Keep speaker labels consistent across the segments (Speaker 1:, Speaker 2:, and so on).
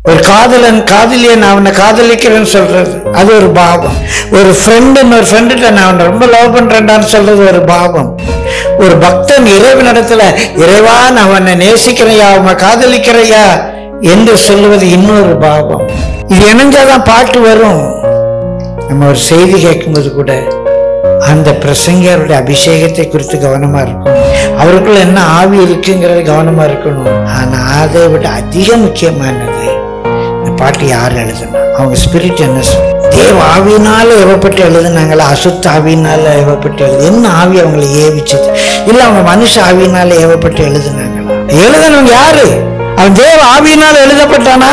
Speaker 1: ஒரு காதலன் காதலியை நான் அவனை காதலிக்கிறேன்னு சொல்றது அது ஒரு பாவம் ஒரு ஃப்ரெண்டு ஒரு ஃப்ரெண்டுகிட்ட நான் அவனை ரொம்ப லவ் பண்றேன்டான்னு சொல்றது ஒரு பாவம் ஒரு பக்தன் இறைவனிடத்துல இறைவா நான் அவனை நேசிக்கிறையா அவனை காதலிக்கிறையா என்று சொல்லுவது இன்னொரு பாவம் இது இணைஞ்சாதான் பாட்டு வரும் நம்ம ஒரு செய்தி கேட்கும்போது கூட அந்த பிரசங்கருடைய அபிஷேகத்தை குறித்து கவனமா இருக்கணும் அவருக்குள்ள என்ன ஆவி இருக்குங்கிறது கவனமா இருக்கணும் ஆனா அதை விட அதிக முக்கியமானது இந்த பாட்டு யார் எழுதுனா அவங்க ஸ்பிரிட் என்ன சொல்~ தேவ ஆவியினால ஏவப்பட்டு எழுதுனாங்களா அசுத்த ஆவியினால ஏவப்பட்டு எழுது என்ன ஆவி அவங்களை ஏவிச்சது இல்ல அவங்க மனுஷ ஆவியினால ஏவப்பட்டு எழுதுனாங்களா எழுதுனவங்க யாரு அவன் தேவ ஆவியினால் எழுதப்பட்டானா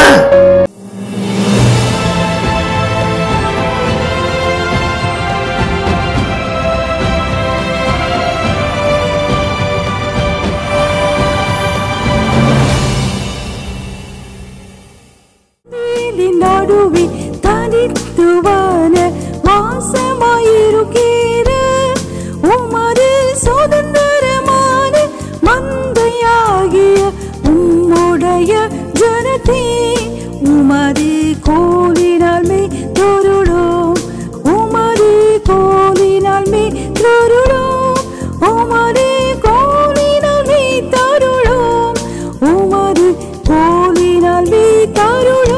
Speaker 2: நீலின் நடுவே தனித்துவான மாசமாயிருக்கிற உமது சுதந்திரமான மந்தையாகிய உம்முடைய ஜனத்தே உமது கோலினால் மே தொருளோம் உமது கோலினால் மே தொருளோம் உமது கோலினால் மே தருளோம் உமது கோலினால் மே தருளோம்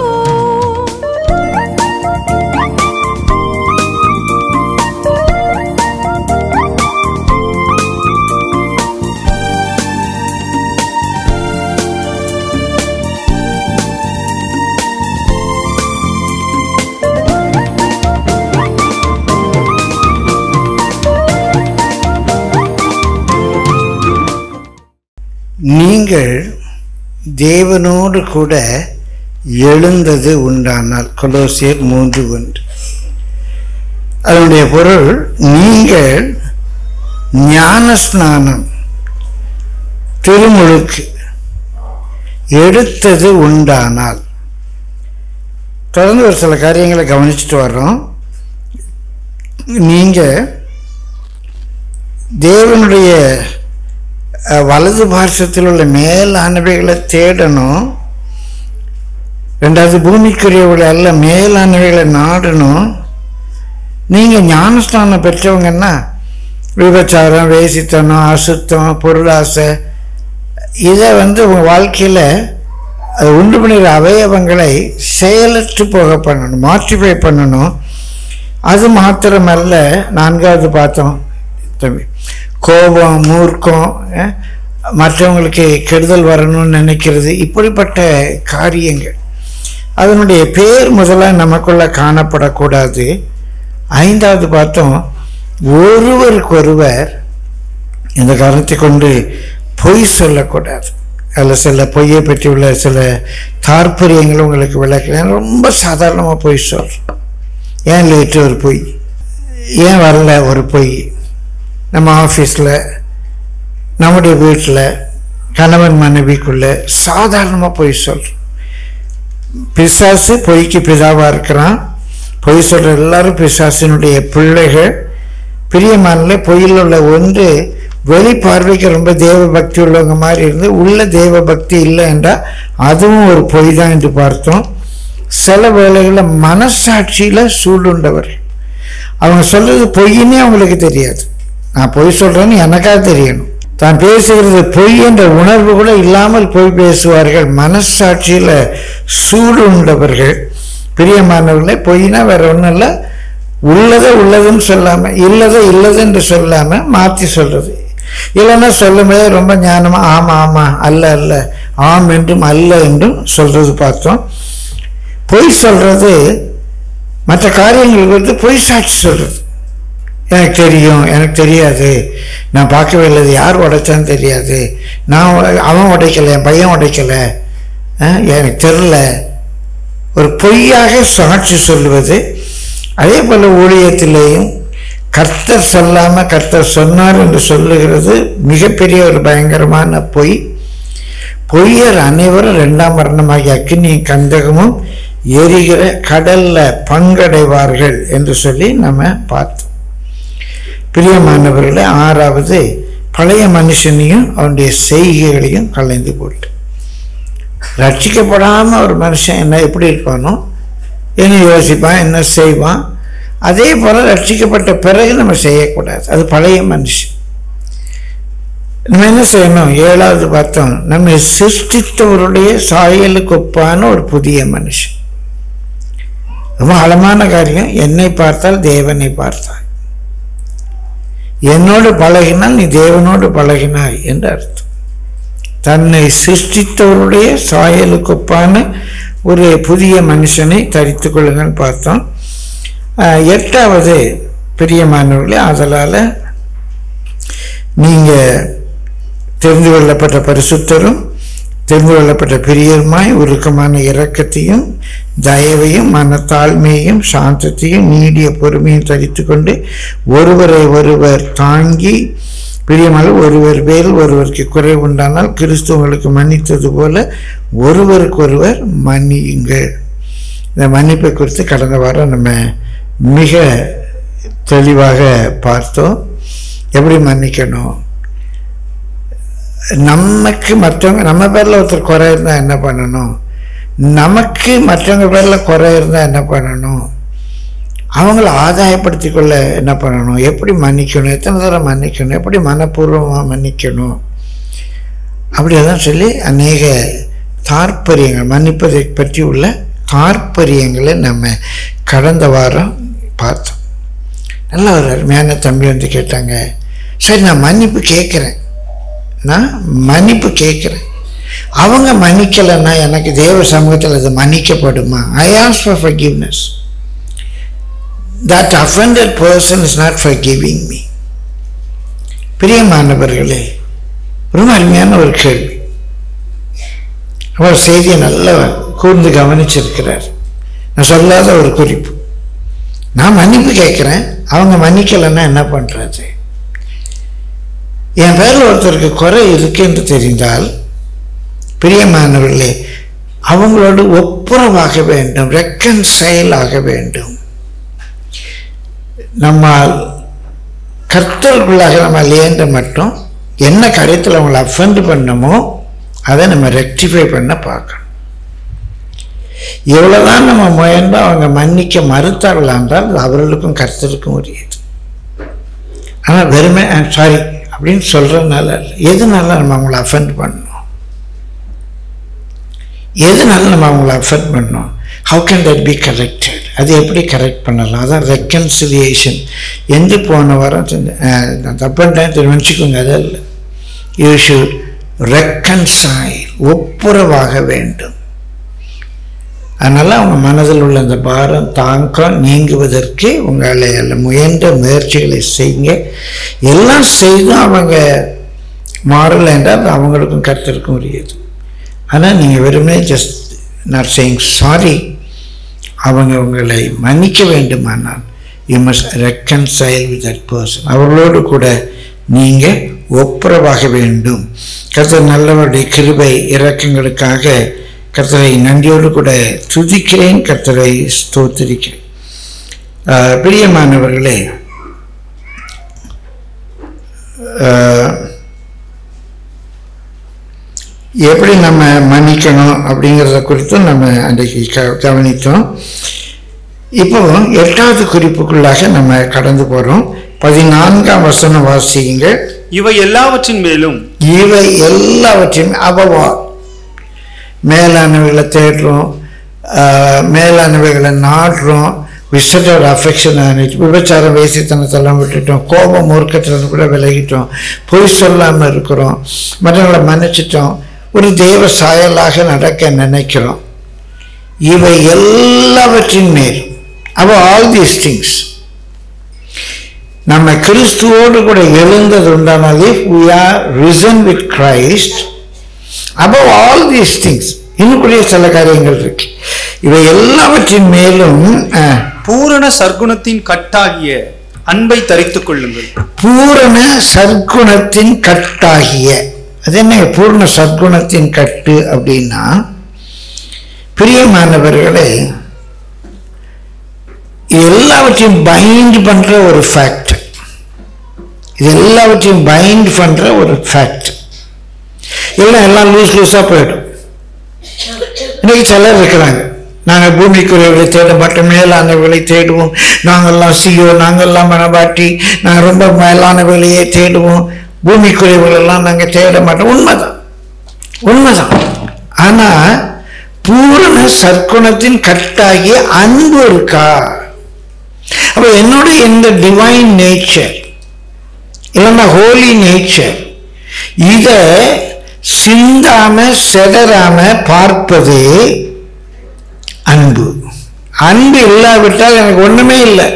Speaker 1: நீங்கள் தேவனோடு கூட எழுந்தது உண்டானால் கொலோசியர் மூன்று ஒன்று அதனுடைய பொருள் நீங்கள் ஞான ஸ்நானம் திருமுழுக்கு எடுத்தது உண்டானால் தொடர்ந்து ஒரு சில காரியங்களை கவனிச்சுட்டு வர்றோம் நீங்கள் தேவனுடைய அஹ், வலது பார்சத்தில் உள்ள மேலானவைகளை தேடணும் ரெண்டாவது பூமிக்குரியவர்களை அல்ல மேலானவைகளை நாடணும் நீங்கள் ஞானஸ்தானம் பெற்றவங்கன்னா விபச்சாரம் வேசித்தனம் அசுத்தம் பொருளாசை இதை வந்து உங்கள் வாழ்க்கையில் அது உண்டு பண்ணுகிற அவயவங்களை செயலற்று போக பண்ணணும் மாற்றிஃபை பண்ணணும் அது மாத்திரமல்ல நான்காவது பார்த்தோம் தம்பி கோபம் மூர்க்கம் அஹ், மற்றவங்களுக்கு கெடுதல் வரணும்னு நினைக்கிறது இப்படிப்பட்ட காரியங்கள் அதனுடைய பேர் முதல்ல நமக்குள்ள காணப்படக்கூடாது ஐந்தாவது பார்த்தோம் ஒருவருக்கொருவர் இந்த காரணத்தை கொண்டு பொய் சொல்லக்கூடாது அதில் சில பொய்யை பற்றி உள்ள சில தாற்பயங்கள் உங்களுக்கு விளக்கிறேன் ரொம்ப சாதாரணமாக பொய் சொல்கிறோம் ஏன் லேட்டு ஒரு பொய் ஏன் வரல ஒரு பொய் நம்ம ஆஃபீஸில் நம்முடைய வீட்டில் கணவன் மனைவிக்குள்ள சாதாரணமாக பொய் சொல்கிறோம் பிசாசு பொய்க்கு பிதாவாக இருக்கிறான் பொய் சொல்கிற எல்லாரும் பிசாசினுடைய பிள்ளைகள் பிரியமானல பொய்யில் உள்ள ஒன்று வெளி பார்வைக்கு ரொம்ப தேவ பக்தி உள்ளவங்க மாதிரி இருந்து உள்ள தேவ பக்தி இல்லை என்றால் அதுவும் ஒரு பொய் தான் என்று பார்த்தோம் சில வேளைகளில் மனசாட்சியில் சூடுண்டவர் அவங்க சொல்றது பொய்ன்னே அவங்களுக்கு தெரியாது நான் பொய் சொல்றேன்னு எனக்காக தெரியணும் தான் பேசுகிறது பொய் என்ற உணர்வு கூட இல்லாமல் பொய் பேசுவார்கள் மனசாட்சியில் சூடு உண்டவர்கள் பிரியமானவர்களே பொய்னா வேற ஒன்றும் இல்லை உள்ளதை உள்ளதுன்னு சொல்லாம இல்லதை இல்லதுன்னு சொல்லாம மாற்றி சொல்றது இல்லைன்னா சொல்லும்போது ரொம்ப ஞானமா ஆமா ஆமா அல்ல அல்ல ஆம் என்றும் அல்ல என்றும் சொல்றது பார்த்தோம் பொய் சொல்றது மற்ற காரியங்கள் வந்து பொய் சாட்சி சொல்றது எனக்கு தெரியும் எனக்கு தெரியாது நான் பார்க்கவே இல்லை இது யார் உடைச்சான்னு தெரியாது நான் உட- அவன் உடைக்கல என் பையன் உடைக்கல அஹ், எனக்கு தெரில ஒரு பொய்யாக சாட்சி சொல்லுவது அதே போல் ஊழியத்திலேயும் கர்த்தர் சொல்லாமல் கர்த்தர் சொன்னார் என்று சொல்லுகிறது மிகப்பெரிய ஒரு பயங்கரமான பொய் பொய்யர் அனைவரும் ரெண்டாம் மரணமாகிய அக்னியும் கந்தகமும் எரிகிற கடல்ல பங்கடைவார்கள் என்று சொல்லி நம்ம பார்த்தோம் பிரியமானவர்களே ஆறாவது பழைய மனுஷனையும் அவனுடைய செய்கைகளையும் கலைந்து போட்டு ரட்சிக்கப்படாமல் ஒரு மனுஷன் என்ன எப்படி இருப்பானோ என்ன யோசிப்பான் என்ன செய்வான் அதே போல் ரட்சிக்கப்பட்ட பிறகு நம்ம செய்யக்கூடாது அது பழைய மனுஷன் நம்ம என்ன செய்யணும் ஏழாவது பார்த்தோம் நம்மை சிருஷ்டித்தவருடைய சாயலுக்கு ஒப்பான ஒரு புதிய மனுஷன் ரொம்ப ஆழமான காரியம் என்னை பார்த்தால் தேவனை பார்த்தாய் என்னோடு பழகினால் நீ தேவனோடு பழகினாய் என்று அர்த்தம் தன்னை சிருஷ்டித்தவருடைய சாயலுக்கு ஒப்பான ஒரு புதிய மனுஷனை தரித்து கொள்ளுங்கள் பார்த்தோம் ஆஹ், எட்டாவது பிரியமானவர்களே அதனால் நீங்கள் தெரிந்து கொள்ளப்பட்ட பரிசுத்தரும் தெரிந்து கொள்ளப்பட்ட பிரியருமாய் உருக்கமான இரக்கத்தையும் தயவையும் மனத்தாழ்மையையும் சாந்தத்தையும் நீடிய பொறுமையும் தரித்து கொண்டு ஒருவரை ஒருவர் தாங்கி பிரியமாக ஒருவர் மேல் ஒருவருக்கு குறை உண்டானால் கிறிஸ்து உங்களுக்கு மன்னித்தது போல ஒருவருக்கொருவர் மன்னியுங்கள் இந்த மன்னிப்பை குறித்து கடந்த வாரம் நம்ம மிக தெளிவாக பார்த்தோம் எப்படி மன்னிக்கணும் நமக்கு மற்றவங்க நம்ம பேரில் ஒருத்தர் குறை இருந்தால் என்ன பண்ணணும் நமக்கு மற்றவங்க பேரில் குறை இருந்தால் என்ன பண்ணணும் அவங்கள ஆதாயப்படுத்தி கொள்ள என்ன பண்ணணும் எப்படி மன்னிக்கணும் எத்தனை தடவை மன்னிக்கணும் எப்படி மனப்பூர்வமாக மன்னிக்கணும் அப்படியெல்லாம் சொல்லி அநேக தாற்பரியங்கள் மன்னிப்பதை பற்றி உள்ள தாற்பரியங்களை நம்ம கடந்த வாரம் பார்த்தோம் நல்ல ஒரு அருமையான தம்பி வந்து கேட்டாங்க சரி நான் மன்னிப்பு கேட்குறேன் நான் மன்னிப்பு கேட்குறேன் அவங்க மன்னிக்கலைன்னா எனக்கு தேவ சமூகத்தில் அது மன்னிக்கப்படுமா I ask for forgiveness that offended person is not forgiving me பிரியமானவர்களே ரொம்ப அருமையான ஒரு கேள்வி அவர் செய்தியை நல்லா கூர்ந்து கவனிச்சிருக்கிறார் நான் சொல்லாத ஒரு குறிப்பு நான் மன்னிப்பு கேட்குறேன் அவங்க மன்னிக்கலைன்னா என்ன பண்ணுறது என் பேரில் ஒருத்தருக்கு குறை இருக்கு என்று தெரிந்தால் பிரியமானவர்களே அவங்களோடு ஒப்புரவாக வேண்டும் ரெக்கன்சைல் ஆக வேண்டும் நம்மால் கர்த்தருக்குள்ளாக நம்ம லேண்ட மட்டும் என்ன காரியத்தில் அவங்கள அஃபெண்ட் பண்ணமோ அதை நம்ம ரெக்டிஃபை பண்ண பார்க்கணும் எவ்வளோதான் நம்ம முயன்று அவங்க மன்னிக்க மறுத்தார்கள் என்றால் அது அவர்களுக்கும் கர்த்தருக்கும் உரியது ஆனால் வெறுமை சாரி அப்படின்னு சொல்கிறதுனால இல்லை எதுனால நம்ம அவங்கள அஃபெண்ட் பண்ணணும் எதுனால நம்ம அவங்கள அஃபெண்ட் பண்ணணும் how can that be corrected அது எப்படி கரெக்ட் பண்ணலாம் அதான் ரெக்கன்சிலியேஷன் என்று போன வாரம் செஞ்ச- அஹ், நான் தப்புன்ட்டேன் தெரிவிச்சுக்கோங்க அது இல்லை யூ ஷுட் ரெக்கன்சைல் ஒப்புரவாக வேண்டும் அதனால் அவங்க மனதில் உள்ள அந்த பாரம் தாக்கம் நீங்குவதற்கு உங்களை அல்ல முயன்ற முயற்சிகளை செய்யுங்க எல்லாம் செய்தும் அவங்க மாறலை என்றால் அது அவங்களுக்கும் கருத்திற்கும் உரியது ஆனால் நீங்கள் வெறுமனே ஜஸ்ட் நாட் சேயிங் சாரி அவங்க உங்களை மன்னிக்க வேண்டுமானால் you must reconcile with that person அவர்களோடு கூட நீங்கள் ஒப்புரவாக வேண்டும் கர்த்தர் நல்லவருடைய கிருபை இரக்கங்களுக்காக கர்த்தரை நன்றியோடு கூட துதிக்கிறேன் கர்த்தரை ஸ்தோத்திரிக்கிறேன் ஆஹ் பிரியமானவர்களே ஆஹ் எப்படி நம்ம மன்னிக்கணும் அப்படிங்கிறத குறித்தும் நம்ம அன்றைக்கு க கவனித்தோம் இப்போ எட்டாவது குறிப்புக்குள்ளாக நம்ம கடந்து போகிறோம் பதினான்காம் வசனம் வாசிங்க
Speaker 3: இவை எல்லாவற்றின் மேலும்
Speaker 1: இவை எல்லாவற்றையும் அபவா மேலானவைகளை தேடுறோம் ஆஹ் மேலானவைகளை நாடுறோம் விசட்டோட அஃபெக்ஷன் ஆனிட்டு விபச்சாரம் வேசித்தனத்தெல்லாம் விட்டுட்டோம் கோபம் மூர்க்கத்திலிருந்து கூட விலகிட்டோம் பொய் சொல்லாமல் இருக்கிறோம் மற்றவங்களை மன்னிச்சிட்டோம் ஒரு தேவ சாயலாக நடக்க நினைக்கிறோம் இவை எல்லாவற்றின் மேல் அப்போ ஆல் தீஸ் திங்ஸ் நம்ம கிறிஸ்துவோடு கூட எழுந்தது உண்டானால் if we are risen with Christ above all these things இன்னும் கூடிய சில காரியங்கள் இருக்கு இவை எல்லாவற்றின் மேலும் அஹ்,
Speaker 3: பூரண சர்க்குணத்தின் கட்டாகிய அன்பை தரித்துக் கொள்ளுங்கள்
Speaker 1: பூரண சற்குணத்தின் கட்டாகிய அது என்ன பூரண சற்குணத்தின் கட்டு அப்படின்னா பிரியமானவர்களே இது எல்லாவற்றையும் பைண்ட் பண்ற ஒரு ஃபேக்ட் இது எல்லாவற்றையும் பைண்ட் பண்ற ஒரு ஃபேக்ட் இல்லை எல்லாம் லூஸ் லூஸாக போயிடும் கிறிஸ்தவர்கள் சிலர் இருக்கிறாங்க நாங்கள் பூமிக்குரியவர்களை தேட மாட்டோம் மேலானவர்களை தேடுவோம் நாங்கள்லாம் சியோ நாங்கள்லாம் மனபாட்டி நாங்கள் ரொம்ப மேலானவர்களையே தேடுவோம் பூமிக்குரியவர்களெல்லாம் நாங்கள் தேட மாட்டோம் உண்மைதான் உண்மைதான் ஆனா பூரண சற்குணத்தின் கட்டாகிய அன்பு இருக்கா அப்ப என்னோட இந்த டிவைன் நேச்சர் இல்லைன்னா ஹோலி நேச்சர் இத சிந்தாம செதறாம பார்ப்பது அன்பு அன்பு இல்லாவிட்டால் எனக்கு ஒண்ணுமே இல்லை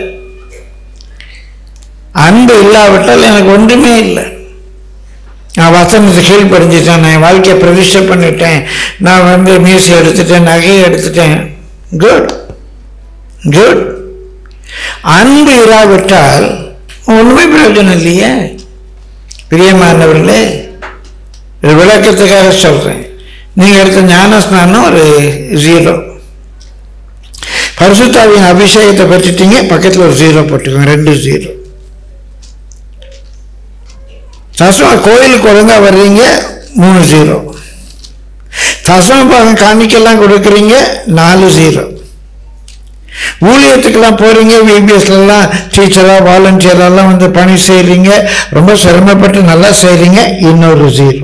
Speaker 1: அன்பு இல்லாவிட்டால் எனக்கு ஒன்றுமே இல்லை நான் வசனத்தை கீழ்ப்படிஞ்சிட்டேன் நான் என் வாழ்க்கையை பிரதிஷ்டை பண்ணிட்டேன் நான் வந்து மியூசியம் எடுத்துட்டேன் நகையை எடுத்துட்டேன் குட் குட் அன்பு இராவிட்டால் ஒன்றுமே பிரயோஜனம் இல்லையே பிரியமானவர்களே இது விளக்கத்துக்காக சொல்கிறேன் நீங்கள் எடுத்த ஞானஸ்நானம் ஒரு ஜீரோ பரிசுத்தாவின் அபிஷேகத்தை பெற்றுட்டீங்க பக்கத்தில் ஒரு ஜீரோ போட்டுக்கோங்க ரெண்டு ஜீரோ தசம கோயிலுக்கு ஒழுங்கா வர்றீங்க மூணு ஜீரோ தசம பாகம் காணிக்கெல்லாம் கொடுக்குறீங்க நாலு ஜீரோ ஊழியத்துக்கெல்லாம் போறீங்க விபிஎஸ்லாம் டீச்சராக வாலண்டியரெல்லாம் வந்து பணி செய்கிறீங்க ரொம்ப சிரமப்பட்டு நல்லா செய்கிறீங்க இன்னொரு ஜீரோ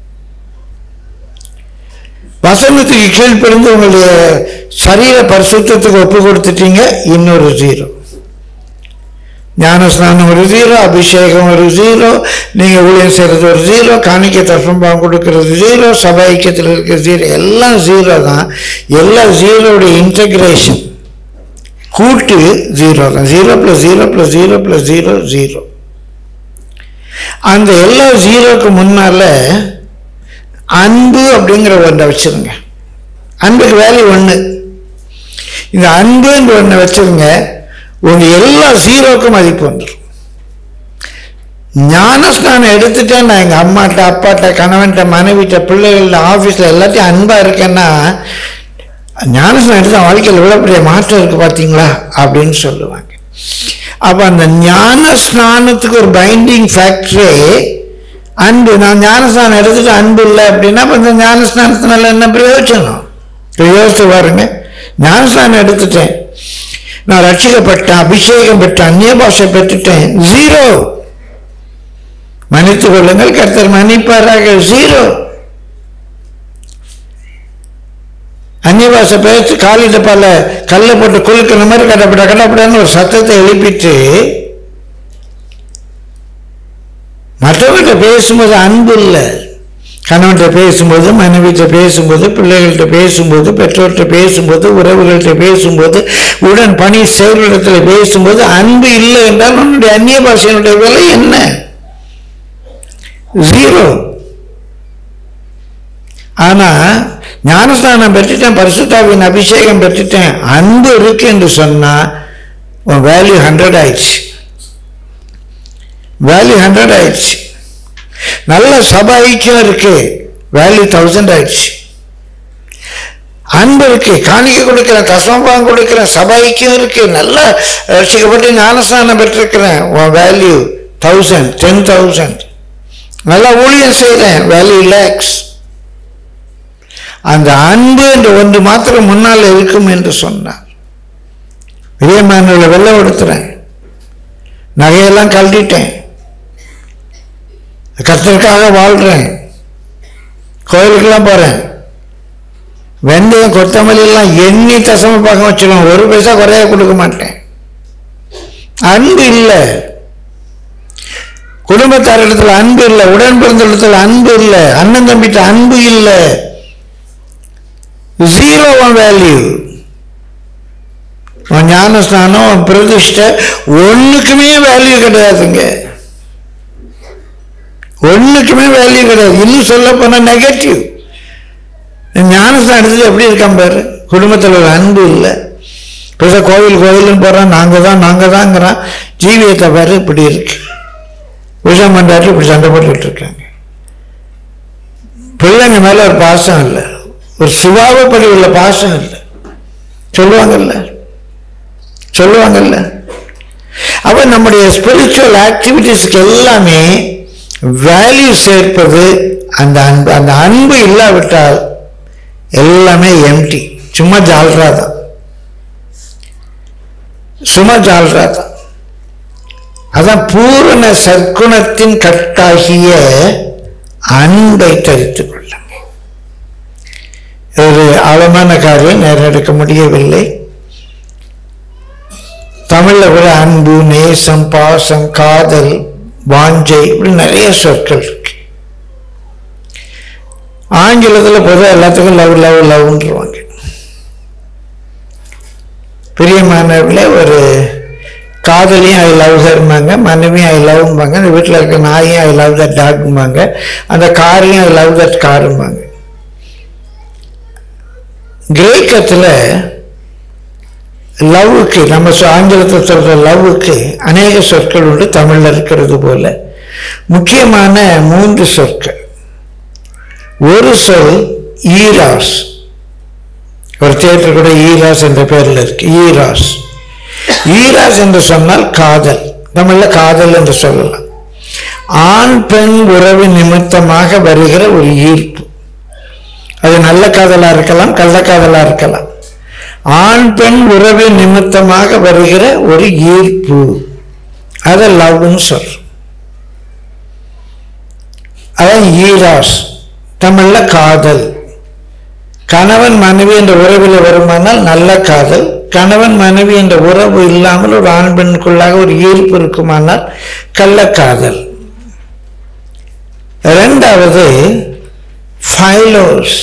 Speaker 1: வசனத்துக்கு கீழ்ப்படிந்து உங்களுடைய சரீர பரிசுத்தத்துக்கு ஒப்பு கொடுத்துட்டீங்க இன்னொரு ஜீரோ ஞானஸ்நானம் ஒரு ஜீரோ அபிஷேகம் ஒரு ஜீரோ நீங்கள் ஊழியம் செய்கிறது ஒரு ஜீரோ காணிக்கை தர்ப்பம் கொடுக்கறது ஜீரோ சபை ஐக்கியத்தில் இருக்கிற ஜீரோ எல்லாம் ஜீரோ தான் எல்லா ஜீரோடைய இன்டகிரேஷன் கூட்டு ஜீரோ தான் zero plus zero plus zero plus zero zero அந்த எல்லா ஜீரோக்கு முன்னால அன்பு அப்படிங்கிற ஒன்றை வச்சிருங்க அன்புக்கு வேல்யூ ஒன்று இந்த அன்புன்ற ஒன்றை வச்சிருங்க உங்க எல்லா ஜீரோக்கும் மதிப்பு வந்துடும் ஞானஸ்நானம் எடுத்துட்டேன் நான் எங்கள் அம்மாட்ட அப்பாட்ட கணவன்கிட்ட மனைவிட்ட பிள்ளைகள்ட்ட ஆஃபீஸில் எல்லாத்தையும் அன்பாக இருக்கேன்னா ஞானஸ்நானம் எடுத்து வாழ்க்கையில் இவ்வளோ பெரிய மாற்றம் இருக்குது பார்த்தீங்களா அப்படின்னு சொல்லுவாங்க அப்போ அந்த ஞான ஸ்நானத்துக்கு ஒரு பைண்டிங் ஃபேக்டரே அன்பு நான் ஞானஸ்நானம் எடுத்துட்டு அன்பு இல்லை அப்படின்னா அப்போ இந்த ஞானஸ்நானத்தினால என்ன பிரயோஜனம் இப்ப யோசித்து பாருங்க ஞானஸ்நானம் எடுத்துட்டேன் நான் ரட்சிக்கப்பட்டேன் அபிஷேகம் பெற்றேன் அந்நிய பாஷை பெற்றுட்டேன் ஜீரோ மன்னித்துக் கொள்ளுங்கள் கர்த்தர் மன்னிப்பாராக ஜீரோ அந்நிய பாஷை பேச்சு காலிட்ட பல கல்லை போட்டு குலுக்கிற மாதிரி கடப்பட கடப்படன்னு ஒரு சத்தத்தை எழுப்பிட்டு மற்றவர்கிட்ட பேசும்போது அன்பு இல்லை கணவன்கிட்ட பேசும்போது மனைவிட்ட பேசும்போது பிள்ளைகள்கிட்ட பேசும்போது பெற்றோர்கிட்ட பேசும்போது உறவுகள்கிட்ட பேசும்போது உடன் பணி செயலிடத்தில் பேசும்போது அன்பு இல்லை என்றால் உன்னுடைய அந்நிய பாஷையினுடைய விலை என்ன ஜீரோ ஆனா ஞானஸ்தானம் பெற்றுட்டேன் பரிசுத்தாவின் அபிஷேகம் பெற்றுட்டேன் அன்பு இருக்கு என்று சொன்னா உன் வேல்யூ ஹண்ட்ரட் ஆயிடுச்சு வேல்யூ ஹண்ட்ரட் ஆயிடுச்சு நல்ல சபை ஐக்கியம் இருக்கு வேல்யூ தௌசண்ட் ஆயிடுச்சு அன்பு இருக்கு காணிக்கை கொடுக்கிறேன் தசமபாகம் கொடுக்கிறேன் சபை ஐக்கியம் இருக்கு நல்லா ரசிக்கப்பட்டு ஞானஸ்தானம் பெற்றிருக்கிறேன் உன் வேல்யூ தௌசண்ட் டென் தௌசண்ட் நல்லா ஊழியம் செய்கிறேன் வேல்யூ லேக்ஸ் அந்த அன்பு என்ற ஒன்று மாத்திரம் முன்னால் இருக்கும் என்று சொன்னார் விஜயமானவர்களை வெள்ளை கொடுத்துறேன் நகையெல்லாம் கழட்டிட்டேன் கர்த்தருக்காக வாழ்கிறேன் கோயிலுக்கெல்லாம் போகிறேன் வெந்தயம் கொத்தமல்லி எல்லாம் எண்ணி தசம பாகம் வச்சிருவேன் ஒரு பைசா குறைய கொடுக்க மாட்டேன் அன்பு இல்லை குடும்பத்தார் இடத்துல அன்பு இல்லை உடன் பிறந்த இடத்துல அன்பு இல்லை அண்ணன் தம்பிட்ட அன்பு இல்லை ஜீரோ வேல்யூ உன் ஞானஸ்தானம் உன் பிரதிஷ்டை ஒன்றுக்குமே வேல்யூ கிடையாதுங்க ஒன்றுக்குமே வேல்யூ கிடையாது இன்னும் சொல்ல போனால் நெகட்டிவ் ஞானஸ்தானம் எடுத்தது எப்படி இருக்கான் பாரு குடும்பத்தில் ஒரு அன்பு இல்லை பெருசாக கோவில் கோவில்னு போகிறான் நாங்கள் தான் நாங்கள் தாங்கிறான் ஜீவியத்தை பாரு இப்படி இருக்கு விஷம் பண்டாட்டி இப்படி சண்டை போட்டுக்கிட்டு இருக்காங்க பிள்ளைங்க மேலே ஒரு பாசம் இல்லை ஒரு சுபாவப்படி உள்ள பாசம் இல்லை சொல்லுவாங்கல்ல சொல்லுவாங்கல்ல அப்ப நம்முடைய ஸ்பிரிச்சுவல் ஆக்டிவிட்டிஸ்க்கு எல்லாமே வேல்யூ சேர்ப்பது அந்த அன்பு அந்த அன்பு இல்லாவிட்டால் எல்லாமே எம்டி சும்மா ஜால்ரா தான் சும்மா ஜால்ரா தான் அதான் பூரண சற்குணத்தின் கட்டாகிய அன்பை தரித்துக் கொள்ளுங்க ஒரு ஆழமான காரியம் நேரம் எடுக்க முடியவில்லை தமிழ்ல கூட அன்பு நேசம் பாசம் காதல் வாஞ்சை இப்படி நிறைய சொற்கள் இருக்கு ஆங்கிலத்தில் பொதுவாக எல்லாத்துக்கும் லவ் லவ் லவ்ன்றவாங்க பிரியமானவர்களே ஒரு காதலியும் ஐ லவ் ஹர்மாங்க மனைவியும் ஐ லவ்ம்பாங்க அந்த வீட்டில் இருக்க நாயும் ஐ லவ் தட் டாக்ம்பாங்க அந்த காரையும் ஐ லவ் தட் காரும்பாங்க கிரேக்கத்தில் லவ்வுக்கு நம்ம சொ- ஆங்கிலத்தில் சொல்கிற லவ்வுக்கு அநேக சொற்கள் உண்டு தமிழில் இருக்கிறது போல முக்கியமான மூன்று சொற்கள் ஒரு சொல் ஈராஸ் ஒரு தியேட்டர் கூட ஈராஸ் என்ற பெயரில் இருக்கு ஈராஸ் ஈராஸ் என்று சொன்னால் காதல் தமிழில் காதல் என்று சொல்லலாம் ஆண் பெண் உறவு நிமித்தமாக வருகிற ஒரு ஈர்ப்பு அது நல்ல காதலா இருக்கலாம் கள்ளக்காதலா இருக்கலாம் ஆண் பெண் உறவு நிமித்தமாக வருகிற ஒரு ஈர்ப்பு அதை லவ்னு சொல்றோம் அதான் ஈராஸ் தமிழ்ல காதல் கணவன் மனைவி என்ற உறவில் வருமானால் நல்ல காதல் கணவன் மனைவி என்ற உறவு இல்லாமல் ஒரு ஆண் பெண்ணுக்குள்ளாக ஒரு ஈர்ப்பு இருக்குமானால் கள்ளக்காதல் இரண்டாவது ஃபைலோஸ்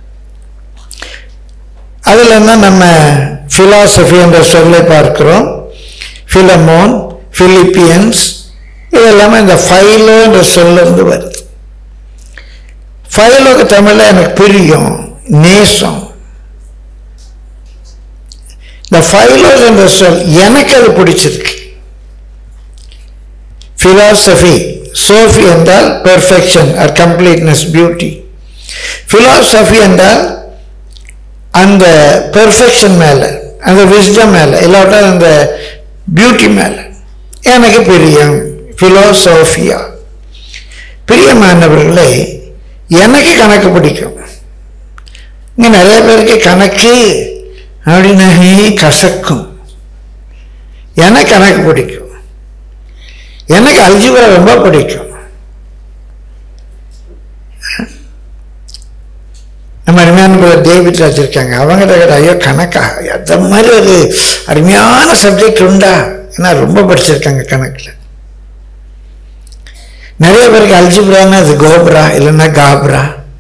Speaker 1: அதில் என்ன நம்ம ஃபிலாசபி என்ற சொல்லை பார்க்கிறோம் ஃபிலமோன் பிலிப்பியன்ஸ் இதெல்லாமே இந்த ஃபைலோ என்ற சொல்லிருந்து வருது ஃபைலோக்கு தமிழில் எனக்கு பிரியம் நேசம் இந்த ஃபைலோஸ் என்ற சொல் எனக்கு அது பிடிச்சிருக்கு philosophy சோஃபி என்றால் perfection or completeness beauty philosophy என்றால் அந்த பெர்ஃபெக்ஷன் மேலே அந்த விஸ்டம் மேலே இல்லாட்டா அந்த பியூட்டி மேலே எனக்கு பிரியம் ஃபிலோசோஃபியா பிரியமானவர்களே எனக்கு கணக்கு பிடிக்கும் இங்கே நிறைய பேருக்கு கணக்கு அப்படின்னா கசக்கும் எனக்கு கணக்கு பிடிக்கும் எனக்கு அல்ஜிபரா ரொம்ப பிடிக்கும் நம்ம அருமையான பேர் டேவிட் வச்சிருக்காங்க அவங்ககிட்ட கேட்ட ஐயோ கணக்கா அந்த மாதிரி ஒரு அருமையான சப்ஜெக்ட் உண்டா ஏன்னா ரொம்ப படிச்சிருக்காங்க கணக்கில் நிறைய பேருக்கு அல்ஜிப்ரான்னா அது கோபுரா இல்லைன்னா காப்ரா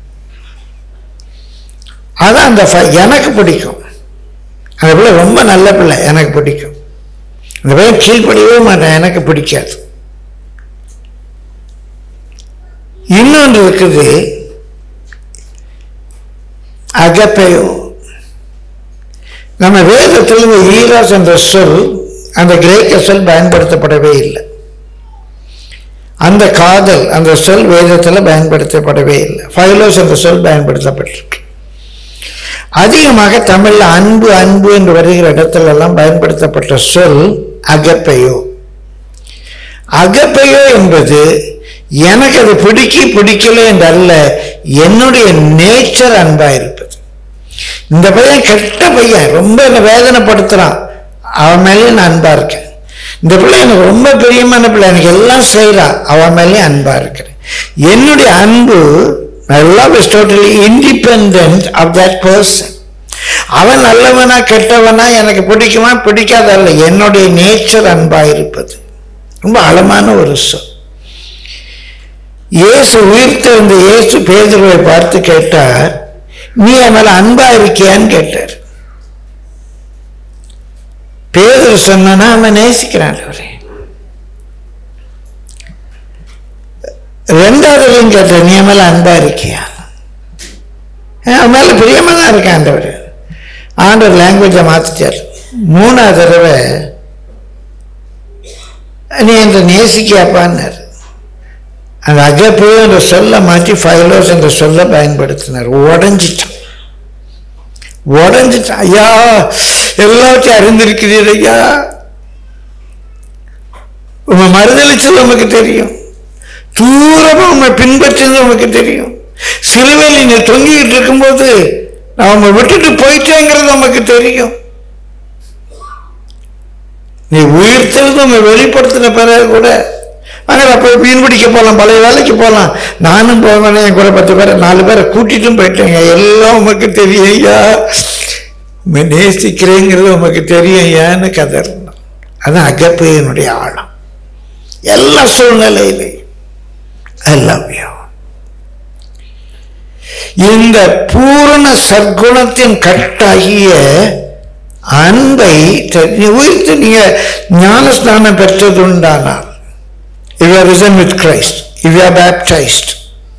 Speaker 1: அதான் அந்த ஃப- எனக்கு பிடிக்கும் அந்த பிள்ளை ரொம்ப நல்ல பிள்ளை எனக்கு பிடிக்கும் அந்த பையன் கீழ்ப்படியவே மாட்டேன் எனக்கு பிடிக்காது இன்னொன்று இருக்குது அகப்பையோ நம்ம வேதத்தில் இந்த ஈராஸ் என்ற சொல் அந்த கிரேக்க சொல் பயன்படுத்தப்படவே இல்லை அந்த காதல் அந்த சொல் வேதத்தில் பயன்படுத்தப்படவே இல்லை ஃபைலோஸ் என்ற சொல் பயன்படுத்தப்பட்டிருக்கு அதிகமாக தமிழ்ல அன்பு அன்பு என்று வருகிற இடத்துல எல்லாம் பயன்படுத்தப்பட்ட சொல் அகப்பையோ அகப்பையோ என்பது எனக்கு அது பிடிக்கி பிடிக்கல என்று அல்ல என்னுடைய நேச்சர் அன்பா இருப்பது இந்த பையன் கெட்ட பையன் ரொம்ப என்னை வேதனைப்படுத்துறான் அவன் மேலே நான் அன்பா இருக்கேன் இந்த பிள்ளை எனக்கு ரொம்ப பிரியமான பிள்ளை எனக்கு எல்லாம் செய்றா அவன் மேலே அன்பா இருக்கிறேன் என்னுடைய அன்பு my love is totally independent of that person அவன் நல்லவனா கெட்டவனா எனக்கு பிடிக்குமா பிடிக்காதல்ல என்னுடைய நேச்சர் அன்பா இருப்பது ரொம்ப ஆழமான ஒரு சொல் இயேசு உயிர்த்தெழுந்த இயேசு பேதுருவை பார்த்து கேட்டார் நீ என் மேல அன்பா இருக்கியான்னு கேட்டார் பேதுரு சொன்னா அவன் நேசிக்கிறான் அவரே ரெண்டாவது கேட்ட நீ என் மேல அன்பா இருக்கியா அவன் மேல பிரியமா தான் இருக்கேன் ஆண்டவர் ஆண்டவர் லாங்குவேஜை மாத்திட்டார் மூணாவது தடவை நீ என்று நேசிக்கியாப்பான்னார் அந்த அகப்போ என்ற சொல்ல மாற்றி ஃபைலோஸ் என்ற சொல்ல பயன்படுத்தினார் உடஞ்சிட்டான் உடஞ்சிட்டான் ஐயா எல்லாத்தையும் அறிந்திருக்கிறீர் ஐயா உங்க மறுதளிச்சது உமக்கு தெரியும் தூரமா உண்மை பின்பற்றினது உமக்கு தெரியும் சிலுவையில் நீங்க தொங்கிக்கிட்டு இருக்கும்போது நான் உங்க விட்டுட்டு போயிட்டேங்கிறது நமக்கு தெரியும் நீ உயிர்த்தெழுந்து உங்க வெளிப்படுத்தின பிறகு கூட வாங்கடா போய் மீன் பிடிக்க போகலாம் பழைய வேலைக்கு போகலாம் நானும் போவேன் என் கூட பத்து பேரை நாலு பேரை கூட்டிட்டும் போயிட்டேங்க எல்லாம் உமக்கு தெரியும் ஐயா உண்மை நேசிக்கிறேங்கிறது உமக்கு தெரியும் ஐயான்னு கதறணும் அதான் அகப்பையனுடைய ஆழம் எல்லா சூழ்நிலையிலையும் ஐ லவ் யூ இந்த பூரண சற்குணத்தின் கட்டாகிய அன்பை த- நீ உயிர்த்து நீங்க ஞானஸ்நானம் பெற்றது உண்டானால் if you are risen with Christ, if you are baptized,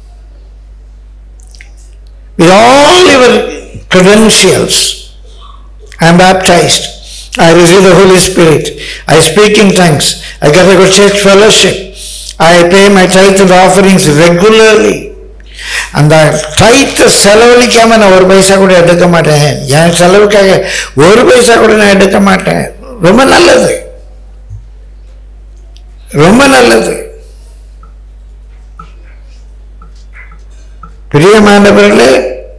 Speaker 1: with all your credentials, I am baptized, I receive the Holy Spirit, I speak in tongues, I get a good church fellowship, I pay my tithe and offerings regularly. அந்த டைத்தை செலவழிக்காம நான் ஒரு பைசா கூட எடுக்க மாட்டேன் என் செலவுக்காக ஒரு பைசா கூட நான் எடுக்க மாட்டேன் ரொம்ப நல்லது ரொம்ப நல்லது பிரியமானவர்களே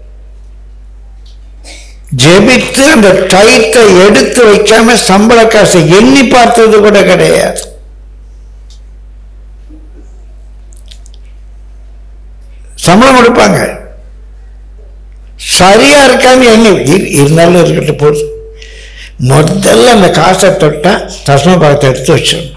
Speaker 1: ஜெபித்து அந்த டைத்தை எடுத்து வைக்காம சம்பள காசை எண்ணி பார்த்தது கூட கிடையாது சம்பளம் கொடுப்பாங்க சரியா இருக்கான்னு எண்ணி இரு- இருந்தாலும் இருக்கட்டும் போது முதல்ல அந்த காசை தொட்டா தஸ்ம பாகத்தை எடுத்து வச்சிடணும்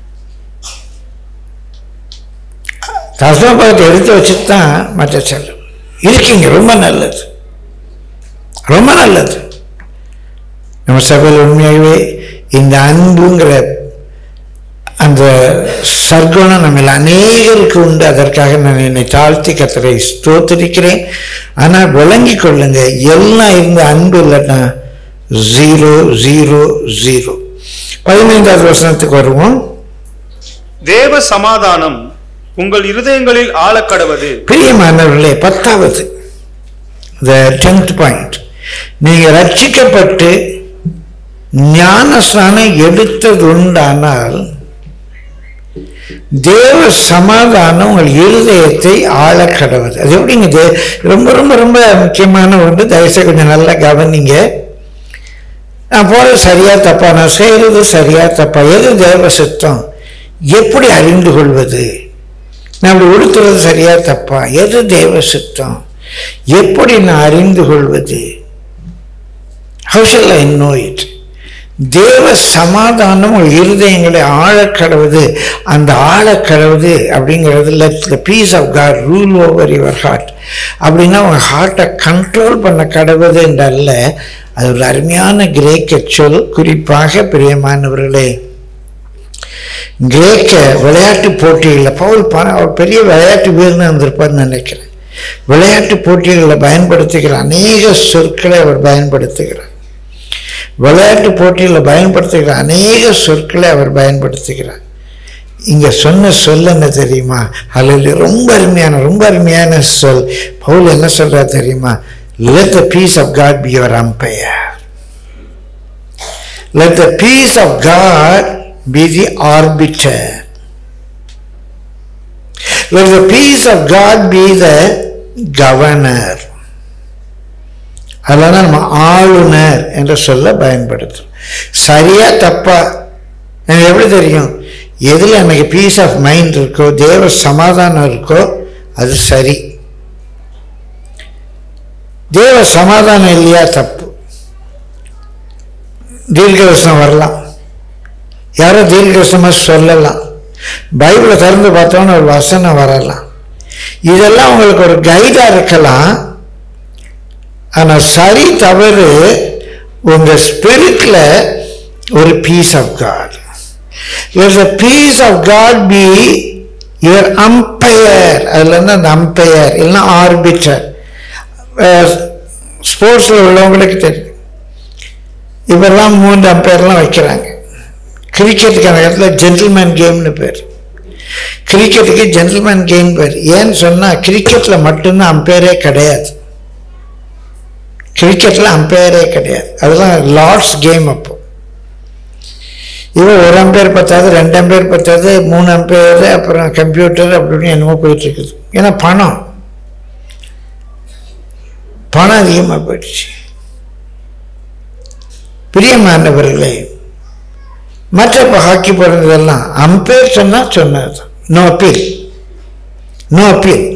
Speaker 1: தஸ்ம பாகத்தை எடுத்து வச்சுட்டு தான் மற்ற செல்லும் இருக்கீங்க ரொம்ப நல்லது ரொம்ப நல்லது நம்ம சபையில் உண்மையாகவே இந்த அன்புங்கிற அந்த சர்க்குணம் நம்ம அநேகருக்கு உண்டு அதற்காக நான் என்னை தாழ்த்தி கத்தரை ஸ்தோத்திரிக்கிறேன் ஆனால் விளங்கி கொள்ளுங்க எல்லாம் இருந்த அன்பு இல்லைன்னா ஜீரோ ஜீரோ ஜீரோ பதினைந்தாவது வசனத்துக்கு வருவோம்
Speaker 3: தேவ சமாதானம் உங்கள் இருதயங்களில் ஆழக்கடவது
Speaker 1: பிரியமானவர்களே பத்தாவது த டென்த் பாயிண்ட் நீங்க ரட்சிக்கப்பட்டு ஞானஸ்நானம் எடுத்தது உண்டானால் தேவ சமாதானம் உங்கள் இருதயத்தை ஆழ கடவுது அது எப்படிங்க தே ரொம்ப ரொம்ப ரொம்ப முக்கியமான ஒன்று தயவுசெய்து கொஞ்சம் நல்லா கவனிங்க நான் போகிறது சரியா தப்பா நான் செய்கிறது சரியா தப்பா எது தேவ சித்தம் எப்படி அறிந்து கொள்வது நான் அப்படி உடுத்துறது சரியா தப்பா எது தேவ சித்தம் எப்படி நான் அறிந்து கொள்வது how shall I know it தேவ சமாதானம் ஒரு இருதயங்களை ஆழக்கடவுது அந்த ஆழக்கடவுது அப்படிங்கிறது let the peace of God rule over your heart அப்படின்னா உங்க ஹார்ட்டை கண்ட்ரோல் பண்ண கடவுது என்றல்ல அது ஒரு அருமையான கிரேக்க சொல் குறிப்பாக பிரியமானவர்களே கிரேக்க விளையாட்டு போட்டிகளில் பவுல் பண அவர் பெரிய விளையாட்டு வீரனாக இருந்திருப்பார்னு நினைக்கிறேன் விளையாட்டு போட்டிகளில் பயன்படுத்துகிற அநேக சொற்களை அவர் பயன்படுத்துகிறார் விளையாட்டு போட்டியில் பயன்படுத்துகிற அநேக சொற்களை அவர் பயன்படுத்துகிறார் இங்க சொன்ன சொல் என்ன தெரியுமா அல்லது ரொம்ப அருமையான ரொம்ப அருமையான சொல் பவுல் என்ன சொல்றார் தெரியுமா let the peace of god be your umpire let the peace of god be the arbiter let the peace of god be the governor அதனால நம்ம ஆளுநர் என்ற சொல்ல பயன்படுத்தும் சரியா தப்பா எனக்கு எப்படி தெரியும் எதில் எனக்கு பீஸ் ஆஃப் மைண்ட் இருக்கோ தேவ சமாதானம் இருக்கோ அது சரி தேவ சமாதானம் இல்லையா தப்பு தீர்க்கதர்சனம் வரலாம் யாரோ தீர்க்கதர்சனமாக சொல்லலாம் பைபிளை திறந்து பார்த்தோன்னு ஒரு வசனம் வரலாம் இதெல்லாம் உங்களுக்கு ஒரு கைடாக இருக்கலாம் ஆனால் சரி தவறு உங்கள் ஸ்பிரிட்டில் ஒரு பீஸ் ஆஃப் காட் இவர் the peace of God be your umpire அதில் இருந்து அந்த அம்பையர் இல்லைன்னா ஆர்பிட்டர் ஸ்போர்ட்ஸில் உள்ளவங்களுக்கு தெரியும் இப்பெல்லாம் மூன்று அம்பையர்லாம் வைக்கிறாங்க கிரிக்கெட்டுக்கான இடத்துல ஜென்டில்மேன் கேம்னு பேர் கிரிக்கெட்டுக்கு ஜென்டில்மேன் கேம் பேர் ஏன்னு சொன்னால் கிரிக்கெட்டில் மட்டும்தான் அம்பையரே கிடையாது கிரிக்கெட்டில் அம்பையரே கிடையாது அதெல்லாம் லார்ட்ஸ் கேம் அப்போ இவன் ஒரு அம்பையர் பத்தாது ரெண்டு அம்பையர் பத்தாது மூணு அம்பையர் அப்புறம் கம்ப்யூட்டர் அப்படின்னு என்னமோ போயிட்டு இருக்குது ஏன்னா பணம் பணம் அதிகமாக போயிடுச்சு பிரியமானவர்களே மற்ற இப்போ ஹாக்கி போடுறதெல்லாம் அம்பேர் சொன்னால் சொன்னது no appeal no appeal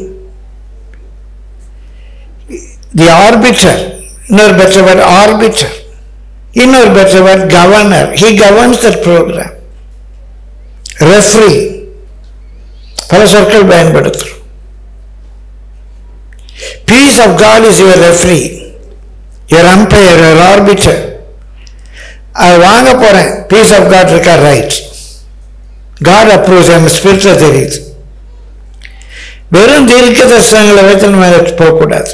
Speaker 1: the arbiter இன்னொரு பெற்ற வேர்ட் ஆர்பிட்டர் இன்னொரு பெற்ற word governor he governs that program referee பல சொற்கள் பயன்படுத்துகிறோம் peace of God is your referee your umpire your arbiter அது வாங்க போகிறேன் பீஸ் ஆஃப் காட் இருக்கா ரைட் காட் அப்ரூவ்ஸ் என் ஸ்பிரிட்டில் தெரியுது வெறும் தீர்க்க தரிசனங்களை வைத்து நம்ம அதை போகக்கூடாது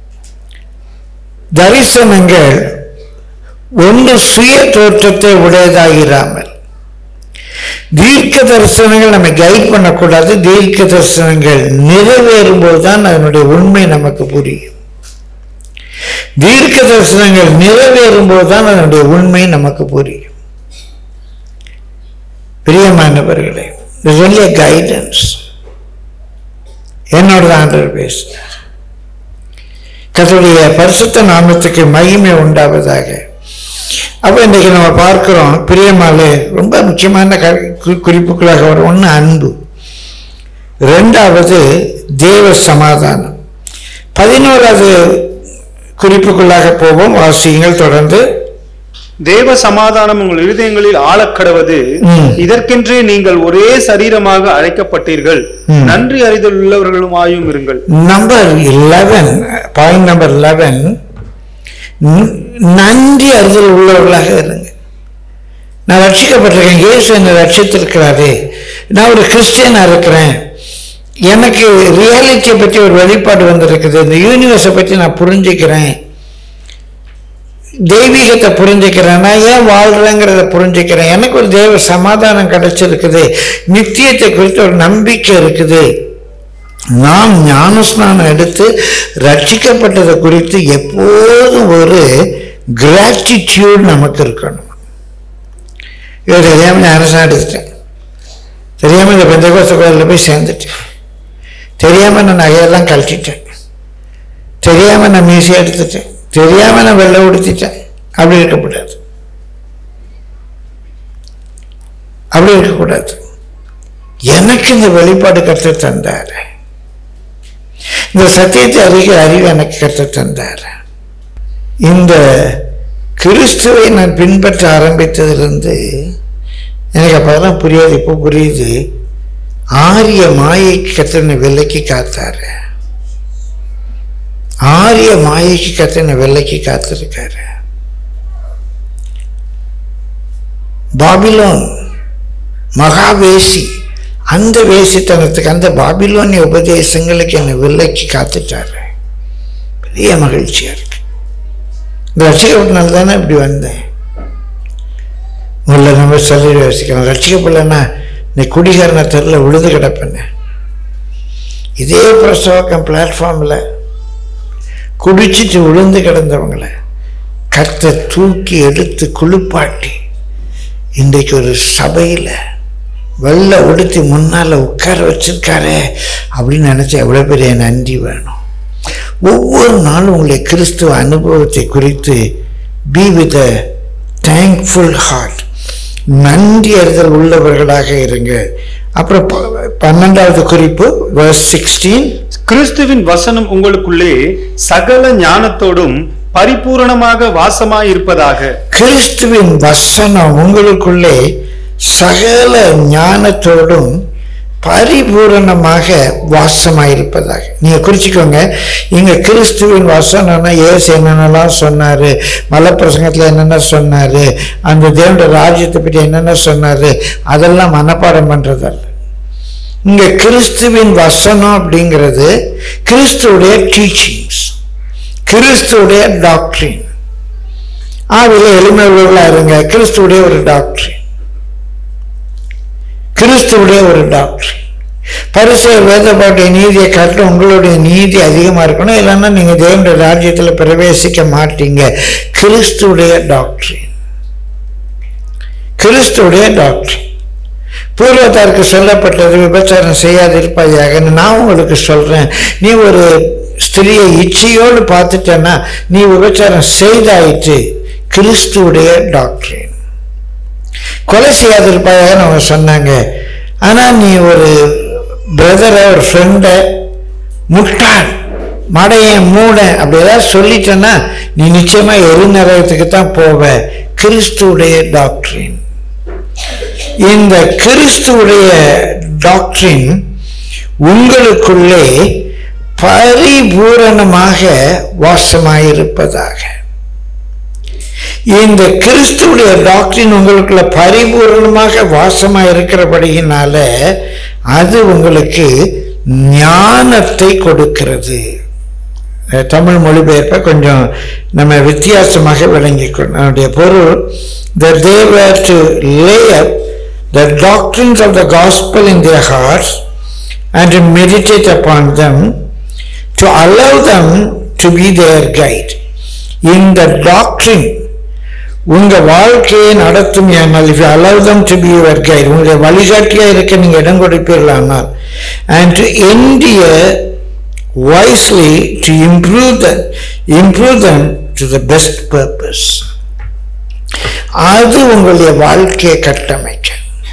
Speaker 1: தரிசனங்கள் ஒன்று சுய தோற்றத்தை உடையதாகிறாமல் தீர்க்க தரிசனங்கள் நம்ம கைட் பண்ணக்கூடாது தீர்க்க தரிசனங்கள் நிறைவேறும்போது தான் அதனுடைய உண்மை நமக்கு புரியும் தீர்க்க தரிசனங்கள் நிறைவேறும்போது தான் அதனுடைய உண்மை நமக்கு புரியும் பிரியமானவர்களே ஒன்லி கைடன்ஸ் என்னோட ஆண்டவர் பேசுகிறார் கர்த்தருடைய பரிசுத்த நாமத்துக்கு மகிமை உண்டாவதாக அப்போ இன்றைக்கி நம்ம பார்க்கிறோம் பிரியமாலே ரொம்ப முக்கியமான க கு- குறிப்புகளாக வரும் ஒன்று அன்பு ரெண்டாவது தேவ சமாதானம் பதினோராவது குறிப்புக்குள்ளாக போவோம் வாசியுங்கள் தொடர்ந்து
Speaker 3: தேவ சமாதானம் உங்கள் இருதயங்களில் ஆழக்கடவது
Speaker 1: ம்.
Speaker 3: இதற்கென்றே நீங்கள் ஒரே சரீரமாக அழைக்கப்பட்டீர்கள்
Speaker 1: ம்.
Speaker 3: நன்றி அறிதல் உள்ளவர்களுமாயும் இருங்கள்
Speaker 1: number eleven point number eleven நன்றி அறிதல் உள்ளவர்களாக இருங்க நான் ரட்சிக்கப்பட்டிருக்கேன் இயேசு என்னை ரட்சித்திருக்கிறாரு நான் ஒரு கிறிஸ்டியனாக இருக்கிறேன் எனக்கு ரியாலிட்டியை பற்றி ஒரு வெளிப்பாடு வந்திருக்குது இந்த யூனிவர்ஸை பற்றி நான் புரிஞ்சுக்கிறேன் தெய்வீகத்தை புரிஞ்சுக்கிறேன் நான் ஏன் வாழ்கிறேங்கிறத புரிஞ்சுக்கிறேன் எனக்கு ஒரு தெய்வ சமாதானம் கிடைச்சிருக்குது நித்தியத்தை குறித்து ஒரு நம்பிக்கை இருக்குது நாம் ஞானஸ்நானம் எடுத்து ரட்சிக்கப்பட்டதை குறித்து எப்போதும் ஒரு கிராட்டிடியூட் நமக்கு இருக்கணும் இதை தெரியாமல் ஞானஸ்நானம் எடுத்துட்டேன் தெரியாமல் இந்த பெந்தகோஸ்த கோயிலில் போய் சேர்ந்துட்டேன் தெரியாமல் நான் நகையெல்லாம் கழட்டிட்டேன் தெரியாமல் நான் மீசை எடுத்துட்டேன் தெரியாமல் நான் வெள்ளை உடுத்திட்டேன் அப்படி இருக்கக்கூடாது அப்படி இருக்கக்கூடாது எனக்கு இந்த வெளிப்பாடு கற்று தந்தார் இந்த சத்தியத்தை அறிகிற அறிவு எனக்கு கற்று தந்தார் இந்த கிறிஸ்துவை நான் பின்பற்ற ஆரம்பித்ததிலிருந்து எனக்கு அப்போதான் புரியாது இப்போ புரியுது ஆரிய மாயைக்கு கத்தின விலைக்கு காத்தாரு ஆரிய மாயைக்கு கத்தின விலைக்கு காத்திருக்காரு பாபிலோன் மகாவேசி அந்த வேசித்தனத்துக்கு அந்த பாபிலோனிய உபதேசங்களுக்கு என்னை விலைக்கு காத்துட்டாரு பெரிய மகிழ்ச்சியா இருக்கு இந்த ரசிக்கப்பட்டனால தானே இப்படி வந்தேன் உங்களை நம்ம சொல்லி யோசிக்கிறோம் ரசிக்கப்படலைன்னா நீ குடிகாரனை தெருல விழுந்து கிடப்பேன்னு இதே பிரசவக்கம் பிளாட்ஃபார்மில் குடிச்சிட்டு விழுந்து கிடந்தவங்கள கத்தை தூக்கி எடுத்து குளிப்பாட்டி இன்றைக்கு ஒரு சபையில் வெள்ளை உடுத்தி முன்னால் உட்கார வச்சிருக்காரே அப்படின்னு நினச்சா எவ்வளோ பெரிய நன்றி வேணும் ஒவ்வொரு நாளும் உங்களுடைய கிறிஸ்துவ அனுபவத்தை குறித்து be with a thankful heart நன்றி அறிதல் உள்ளவர்களாக இருங்க அப்புறம் ப- பன்னெண்டாவது குறிப்பு verse சிக்ஸ்டீன்
Speaker 3: கிறிஸ்துவின் வசனம் உங்களுக்குள்ளே சகல ஞானத்தோடும் பரிபூரணமாக வாசமாயிருப்பதாக
Speaker 1: கிறிஸ்துவின் வசனம் உங்களுக்குள்ளே சகல ஞானத்தோடும் பரிபூரணமாக வாசமாயிருப்பதாக நீங்க குறிச்சுக்கோங்க இங்க கிறிஸ்துவின் வசனம்னா ஏசு என்னென்னலாம் சொன்னாரு மலப்பிரசங்கத்துல என்னென்ன சொன்னாரு அந்த தேவனுடைய ராஜ்யத்தை பற்றி என்னென்ன சொன்னாரு அதெல்லாம் மனப்பாடம் பண்றதல்ல இங்க கிறிஸ்துவின் வசனம் அப்படிங்கிறது கிறிஸ்துவுடைய டீச்சிங்ஸ் கிறிஸ்துவுடைய டாக்டரின் ஆவில எளிமை உள்ளவர்களா இருங்க கிறிஸ்துவுடைய ஒரு டாக்டரின் கிறிஸ்துவுடைய ஒரு டாக்டரின் பரிசு வேதப்பாட்டுடைய நீதியை காட்டிலும் உங்களுடைய நீதி அதிகமாக இருக்கணும் இல்லைன்னா நீங்கள் தேவனுடைய ராஜ்யத்தில் பிரவேசிக்க மாட்டீங்க கிறிஸ்துவுடைய டாக்டரின் கிறிஸ்துவுடைய டாக்டரின் பூர்வத்தாருக்கு சொல்லப்பட்டது விபச்சாரம் செய்யாதிருப்பாயாக நான் உங்களுக்கு சொல்கிறேன் நீ ஒரு ஸ்திரியை இச்சையோடு பார்த்துட்டேன்னா நீ விபச்சாரம் செய்தாயிற்று கிறிஸ்துவுடைய டாக்டரின் கொலை செய்யாதிருப்பாயாக நம்ம சொன்னாங்க ஆனால் நீ ஒரு பிரதரை ஒரு ஃப்ரெண்டை முட்டாள் மடையன் மூட அப்படி ஏதாவது சொல்லிட்டேன்னா நீ நிச்சயமா எரிநரகத்துக்கு தான் போவ கிறிஸ்துவுடைய டாக்டரின் இந்த கிறிஸ்துவுடைய டாக்டரின் உங்களுக்குள்ளே பரிபூரணமாக வாசமாயிருப்பதாக இந்த கிறிஸ்துவுடைய டாக்டரின் உங்களுக்குள்ள பரிபூரணமாக வாசமா இருக்கிறபடியினால அது உங்களுக்கு ஞானத்தை கொடுக்கிறது அஹ் தமிழ் மொழிபெயர்ப்பை கொஞ்சம் நம்ம வித்தியாசமாக விளங்கிக்கணும் அதனுடைய பொருள் that they were to lay up the doctrines of the gospel in their hearts and to meditate upon them to allow them to be their guide இந்த doctrine உங்க வாழ்க்கையை நடத்தும் ஆனால் if you allow them to be your guide உங்களுடைய வழிகாட்டியா இருக்க நீங்க இடம் கொடுப்பீர்களானால் and to endure wisely to improve them improve them to the best purpose அது உங்களுடைய வாழ்க்கையை கட்டமைக்க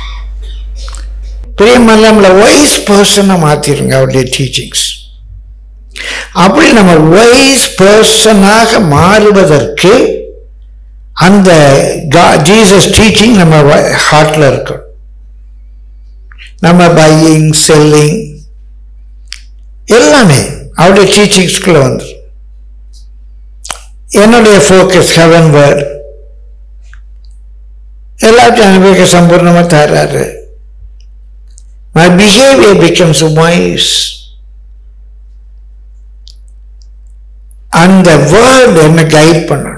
Speaker 1: பிரியமல்ல வைஸ் பர்சனை மாத்திருங்க அவருடைய டீச்சிங்ஸ் அப்படி நம்ம வைஸ் பர்சனாக மாறுவதற்கு அந்த ஜீசஸ் டீச்சிங் நம்ம ஹார்ட்ல இருக்கும் நம்ம பையிங் செல்லிங் எல்லாமே அவருடைய டீச்சிங்ஸ்குள்ள வந்துடும் என்னுடைய ஃபோக்கஸ் ஹெவன் வேர்ட் எல்லாத்தையும் அனுபவிக்க சம்பூர்ணமா தராரு மை பிஹேவியர் பிகம்ஸ் வாய்ஸ் அந்த வேர்ட் என்ன கைட் பண்ணணும்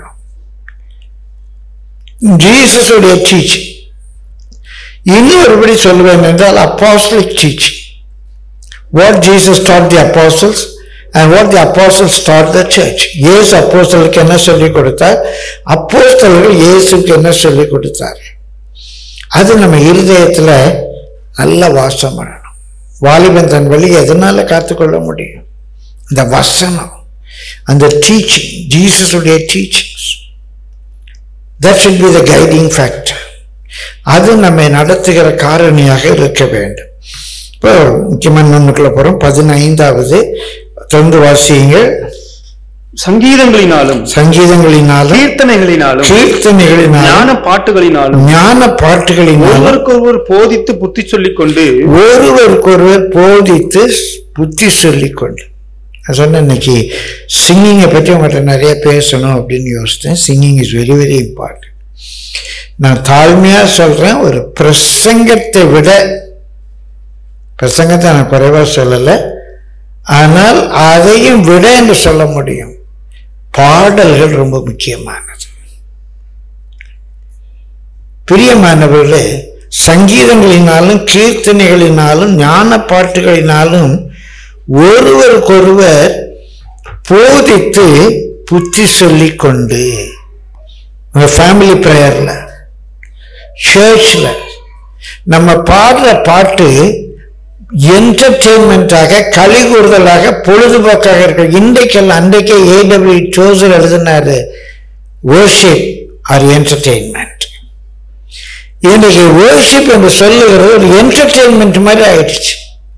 Speaker 1: ஜீசஸுடைய டீச்சிங் இன்னொருபடி சொல்லுவேன் என்றால் apostolic teaching what Jesus taught the apostles and what the apostles taught the church. இயேசு அப்போஸ்தலுக்கு என்ன சொல்லிக் கொடுத்தார் அப்போஸ்தலர்கள் இயேசுக்கு என்ன சொல்லிக் கொடுத்தார் அது நம்ம இருதயத்துல நல்ல வாசம் பண்ணணும் வாலிபன் தன் வழி எதனால காத்துக்கொள்ள முடியும் இந்த வசனம் அந்த டீச்சிங் ஜீசஸுடைய teachings that should be the guiding factor அது நம்மை நடத்துகிற காரணியாக இருக்க வேண்டும் இப்போ முக்கியமான ஒன்றுக்குள்ள போகிறோம் பதினைந்தாவது தொடர்ந்து வாசியுங்க
Speaker 3: சங்கீதங்களினாலும்
Speaker 1: சங்கீதங்களினாலும்
Speaker 3: கீர்த்தனைகளினாலும்
Speaker 1: கீர்த்தனைகளினாலும்
Speaker 3: ஞான பாட்டுகளினாலும்
Speaker 1: ஞான பாட்டுகளினாலும்
Speaker 3: ஒருவருக்கொருவர் போதித்து புத்தி சொல்லிக் கொண்டு
Speaker 1: ஒருவருக்கொருவர் போதித்து புத்தி சொல்லிக்கொண்டு நான் சொன்னேன் இன்னைக்கு சிங்கிங்கை பற்றி உங்கள்கிட்ட நிறைய பேசணும் அப்படின்னு யோசித்தேன் singing is very very important நான் தாழ்மையாக சொல்கிறேன் ஒரு பிரசங்கத்தை விட பிரசங்கத்தை நான் குறைவாக சொல்லலை ஆனால் அதையும் விட என்று சொல்ல முடியும் பாடல்கள் ரொம்ப முக்கியமானது பிரியமானவர்களே சங்கீதங்களினாலும் கீர்த்தனைகளினாலும் ஞான பாட்டுகளினாலும் ஒருவருக்கொருவர் போதித்து புத்தி சொல்லிக் கொண்டு ஃபேமிலி ப்ரேயரில் சர்ச்சில் நம்ம பாடுற பாட்டு என்டர்டெயின்மெண்ட்டாக களி கூறுதலாக பொழுதுபோக்காக இருக்கு இன்றைக்கெல்லாம் அன்றைக்கே ஏடபிள்யூ சோசர் எழுதினாரு worship ஆர் என்டர்டெயின்மெண்ட் இன்னைக்கு worship என்று சொல்லுகிறது ஒரு என்டர்டெயின்மெண்ட் மாதிரி ஆயிடுச்சு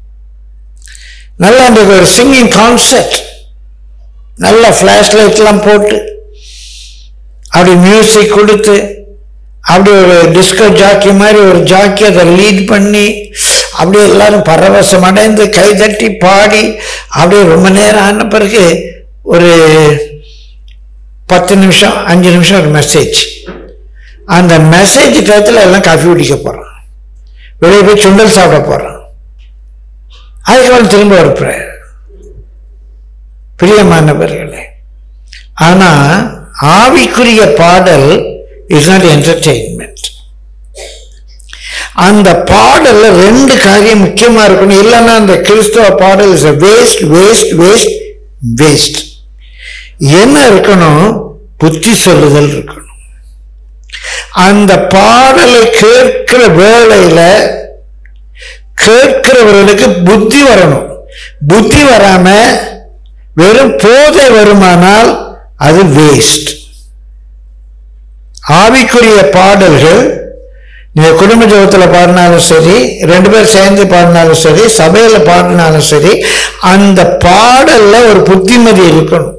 Speaker 1: நல்லா அன்றைக்கு ஒரு சிங்கிங் கான்சர்ட் நல்ல ஃப்ளாஷ் லைட்லாம் போட்டு அப்படி மியூசிக் கொடுத்து அப்படி ஒரு டிஸ்கோ ஜாக்கி மாதிரி ஒரு ஜாக்கி அதை லீட் பண்ணி அப்படியே எல்லாரும் பரவசம் அடைந்து கைதட்டி பாடி அப்படியே ரொம்ப நேரம் ஆன பிறகு ஒரு பத்து நிமிஷம் அஞ்சு நிமிஷம் ஒரு மெசேஜ் அந்த மெசேஜ் டயத்தில் எல்லாம் காஃபி குடிக்க போகிறோம் வெளியே போய் சுண்டல் சாப்பிட போகிறோம் அதுக்கப்புறம் திரும்ப ஒரு prayer. பிரியமானவர்களே ஆனா ஆவிக்குரிய பாடல் இஸ் நாட் என்டர்டெயின்மெண்ட் அந்த பாடல்ல ரெண்டு காரியம் முக்கியமா இருக்கணும் இல்லைன்னா அந்த கிறிஸ்தவ பாடல் is waste waste waste waste என்ன இருக்கணும் புத்தி சொல்லுதல் இருக்கணும் அந்த பாடலை கேட்கிற வேளையில கேட்கிறவர்களுக்கு புத்தி வரணும் புத்தி வராம வெறும் போதை வருமானால் அது வேஸ்ட் ஆவிக்குரிய பாடல்கள் நீங்க குடும்ப ஜபத்தில் பாடினாலும் சரி ரெண்டு பேர் சேர்ந்து பாடினாலும் சரி சபையில பாடினாலும் சரி அந்த பாடல்ல ஒரு புத்திமதி இருக்கணும்